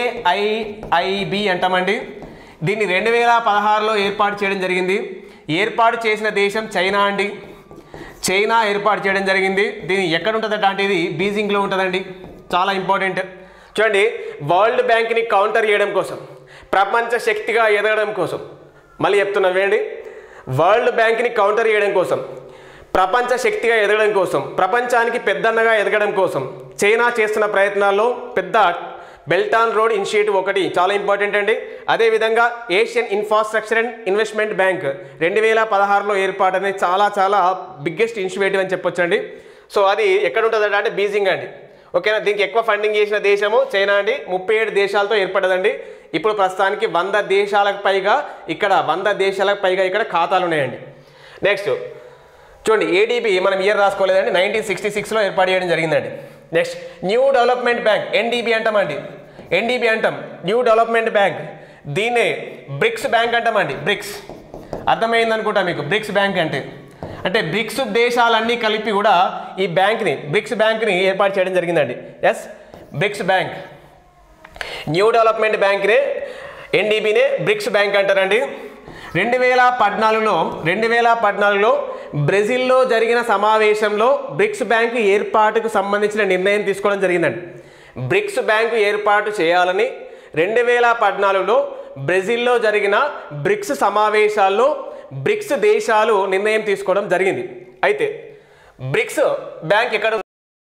ఏఐఐబి అంటామండి దీన్ని రెండు వేల పదహారులో ఏర్పాటు చేయడం జరిగింది ఏర్పాటు చేసిన దేశం చైనా అండి చైనా ఏర్పాటు చేయడం జరిగింది దీని ఎక్కడ ఉంటుందట అంటే ఇది బీజింగ్లో ఉంటుందండి చాలా ఇంపార్టెంట్ చూడండి వరల్డ్ బ్యాంక్ని కౌంటర్ చేయడం కోసం ప్రపంచ శక్తిగా ఎదగడం కోసం మళ్ళీ చెప్తున్నా వేయండి వరల్డ్ బ్యాంక్ని కౌంటర్ చేయడం కోసం ప్రపంచ శక్తిగా ఎదగడం కోసం ప్రపంచానికి పెద్దన్నగా ఎదగడం కోసం చైనా చేస్తున్న ప్రయత్నాల్లో పెద్ద బెల్ట్ ఆన్ రోడ్ ఇనిషియేటివ్ ఒకటి చాలా ఇంపార్టెంట్ అండి అదేవిధంగా Asian infrastructure and investment bank రెండు వేల పదహారులో ఏర్పాటు అనేది చాలా చాలా బిగ్గెస్ట్ ఇనిషియేటివ్ అని చెప్పొచ్చండి సో అది ఎక్కడ ఉంటుందంటే అంటే బీజింగ్ అండి ఓకేనా దీనికి ఎక్కువ ఫండింగ్ చేసిన దేశము చైనా అండి ముప్పై ఏడు దేశాలతో ఏర్పడ్డదండి ఇప్పుడు ప్రస్తుతానికి వంద దేశాలకు పైగా ఇక్కడ వంద దేశాలకు పైగా ఇక్కడ ఖాతాలు ఉన్నాయండి నెక్స్ట్ చూడండి ఏడీబీ మనం ఇయర్ రాసుకోలేదండి నైన్టీన్ సిక్స్టీ సిక్స్లో ఏర్పాటు చేయడం జరిగిందండి next new development bank NDB అంటామండి ఎన్డీబీ అంటాం న్యూ డెవలప్మెంట్ బ్యాంక్ దీన్నే బ్రిక్స్ బ్యాంక్ అంటామండి బ్రిక్స్ అర్థమైంది అనుకుంటా మీకు బ్రిక్స్ బ్యాంక్ అంటే అంటే బ్రిక్స్ దేశాలన్నీ కలిపి కూడా ఈ బ్యాంక్ని బ్రిక్స్ బ్యాంక్ని ఏర్పాటు చేయడం జరిగిందండి yes BRICS bank new development బ్యాంక్నే ఎన్డీబీనే బ్రిక్స్ బ్యాంక్ అంటారండి రెండు వేల పద్నాలుగులో రెండు వేల పద్నాలుగులో బ్రెజిల్లో జరిగిన సమావేశంలో బ్రిక్స్ బ్యాంకు ఏర్పాటుకు సంబంధించిన నిర్ణయం తీసుకోవడం జరిగిందండి బ్రిక్స్ బ్యాంకు ఏర్పాటు చేయాలని రెండు వేల పద్నాలుగులో బ్రెజిల్లో జరిగిన బ్రిక్స్ సమావేశాల్లో బ్రిక్స్ దేశాలు నిర్ణయం తీసుకోవడం జరిగింది అయితే బ్రిక్స్ బ్యాంక్ ఎక్కడ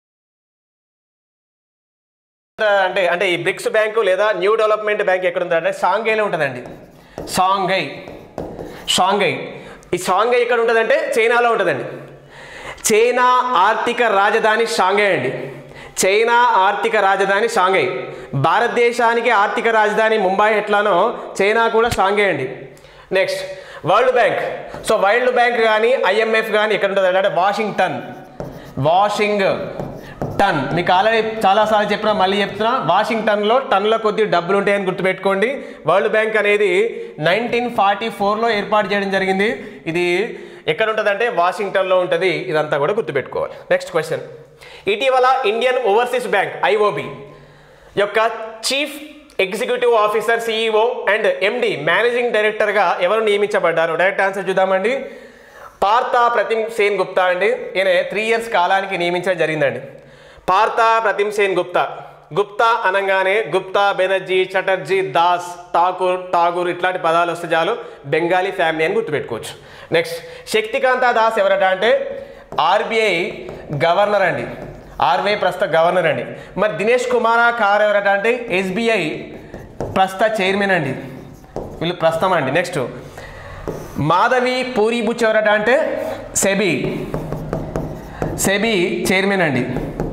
అంటే అంటే ఈ బ్రిక్స్ బ్యాంకు లేదా న్యూ డెవలప్మెంట్ బ్యాంక్ ఎక్కడ ఉందంటే సాంఘైలో ఉంటుందండి సాంఘై షాంఘై ఈ షాంఘై ఎక్కడ ఉంటుందంటే చైనాలో ఉంటుందండి చైనా ఆర్థిక రాజధాని షాంఘై అండి చైనా ఆర్థిక రాజధాని షాంఘై భారతదేశానికి ఆర్థిక రాజధాని ముంబై ఎట్లానో చైనా కూడా షాంఘై అండి next world bank so world bank కానీ ఐఎంఎఫ్ కానీ ఎక్కడ ఉంటుంది అంటే వాషింగ్టన్ వాషింగ్ టన్ మీకు ఆల్రెడీ చాలాసార్లు చెప్పినా మళ్ళీ చెప్తున్నా వాషింగ్టన్లో టన్నుల కొద్ది డబ్బులు ఉంటాయని గుర్తుపెట్టుకోండి వరల్డ్ బ్యాంక్ అనేది నైన్టీన్ ఫార్టీ ఫోర్లో ఏర్పాటు చేయడం జరిగింది ఇది ఎక్కడ ఉంటుందంటే వాషింగ్టన్లో ఉంటుంది ఇదంతా కూడా గుర్తుపెట్టుకోవాలి నెక్స్ట్ క్వశ్చన్ ఇటీవల ఇండియన్ ఓవర్సీస్ బ్యాంక్ ఐఓబి యొక్క chief executive officer CEO and MD managing డైరెక్టర్గా ఎవరు నియమించబడ్డారు డైరెక్ట్ ఆన్సర్ చూద్దామండి పార్థా ప్రతిమ్ సేన్ గుప్తా అండి ఈయన త్రీ ఇయర్స్ కాలానికి నియమించడం జరిగిందండి పార్థా ప్రతిమ్ సేన్ గుప్తా గుప్తా అనగానే గుప్తా బెనర్జీ చటర్జీ దాస్ ఠాకూర్ ఠాగూర్ ఇట్లాంటి పదాలు వస్తే చాలు బెంగాలీ ఫ్యామిలీ అని గుర్తుపెట్టుకోవచ్చు నెక్స్ట్ శక్తికాంత దాస్ ఎవరట అంటే ఆర్బీఐ గవర్నర్ అండి ఆర్బీఐ ప్రస్తుత గవర్నర్ అండి మరి దినేష్ కుమార్ కార్ ఎవరట అంటే ఎస్బీఐ ప్రస్తుత చైర్మన్ అండి వీళ్ళు ప్రస్తుతం అండి నెక్స్ట్ మాధవి పూరి బుచ్ ఎవరట అంటే సెబీ సెబీ చైర్మన్ అండి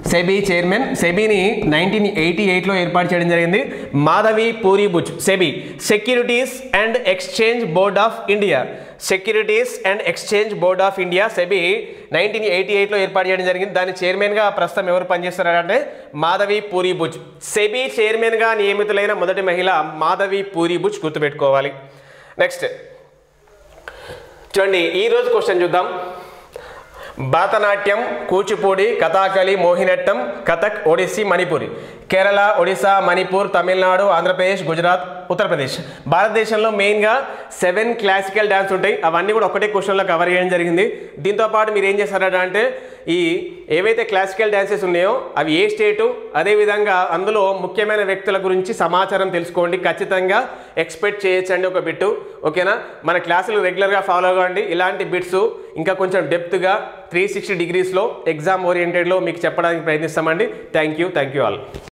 సెబీ చైర్మన్ సెబీని నైన్టీన్ ఎయిటీ ఎయిట్లో ఏర్పాటు చేయడం జరిగింది Madhavi Puri Buch SEBI securities and exchange board of India securities and exchange board of India SEBI nineteen eighty ఎయిట్లో ఏర్పాటు చేయడం జరిగింది దాని చైర్మన్గా ప్రస్తుతం ఎవరు పనిచేస్తున్నారంటే మాధవి పూరిబుచ్ సెబీ చైర్మన్గా నియమితులైన మొదటి మహిళ మాధవి పూరిబుచ్ గుర్తుపెట్టుకోవాలి నెక్స్ట్ చూడండి ఈరోజు క్వశ్చన్ చూద్దాం భరతనాట్యం కూచిపూడి కథాకళి మోహినట్టం కథక్ ఒడిస్సీ మణిపూరి కేరళ ఒడిశా మణిపూర్ తమిళనాడు ఆంధ్రప్రదేశ్ గుజరాత్ ఉత్తరప్రదేశ్ భారతదేశంలో మెయిన్గా సెవెన్ క్లాసికల్ డ్యాన్స్ ఉంటాయి అవన్నీ కూడా ఒకటే క్వశ్చన్లో కవర్ చేయడం జరిగింది దీంతో పాటు మీరు ఏం చేస్తారట అంటే ఈ ఏవైతే క్లాసికల్ డ్యాన్సెస్ ఉన్నాయో అవి ఏ స్టేటు అదేవిధంగా అందులో ముఖ్యమైన వ్యక్తుల గురించి సమాచారం తెలుసుకోండి ఖచ్చితంగా ఎక్స్పెక్ట్ చేయొచ్చండి ఒక బిట్టు ఓకేనా మన క్లాసులు రెగ్యులర్గా ఫాలో అవ్వండి ఇలాంటి బిట్స్ ఇంకా కొంచెం డెప్త్గా త్రీ సిక్స్టీ డిగ్రీస్లో ఎగ్జామ్ ఓరియంటెడ్లో మీకు చెప్పడానికి ప్రయత్నిస్తామండి thank you thank you all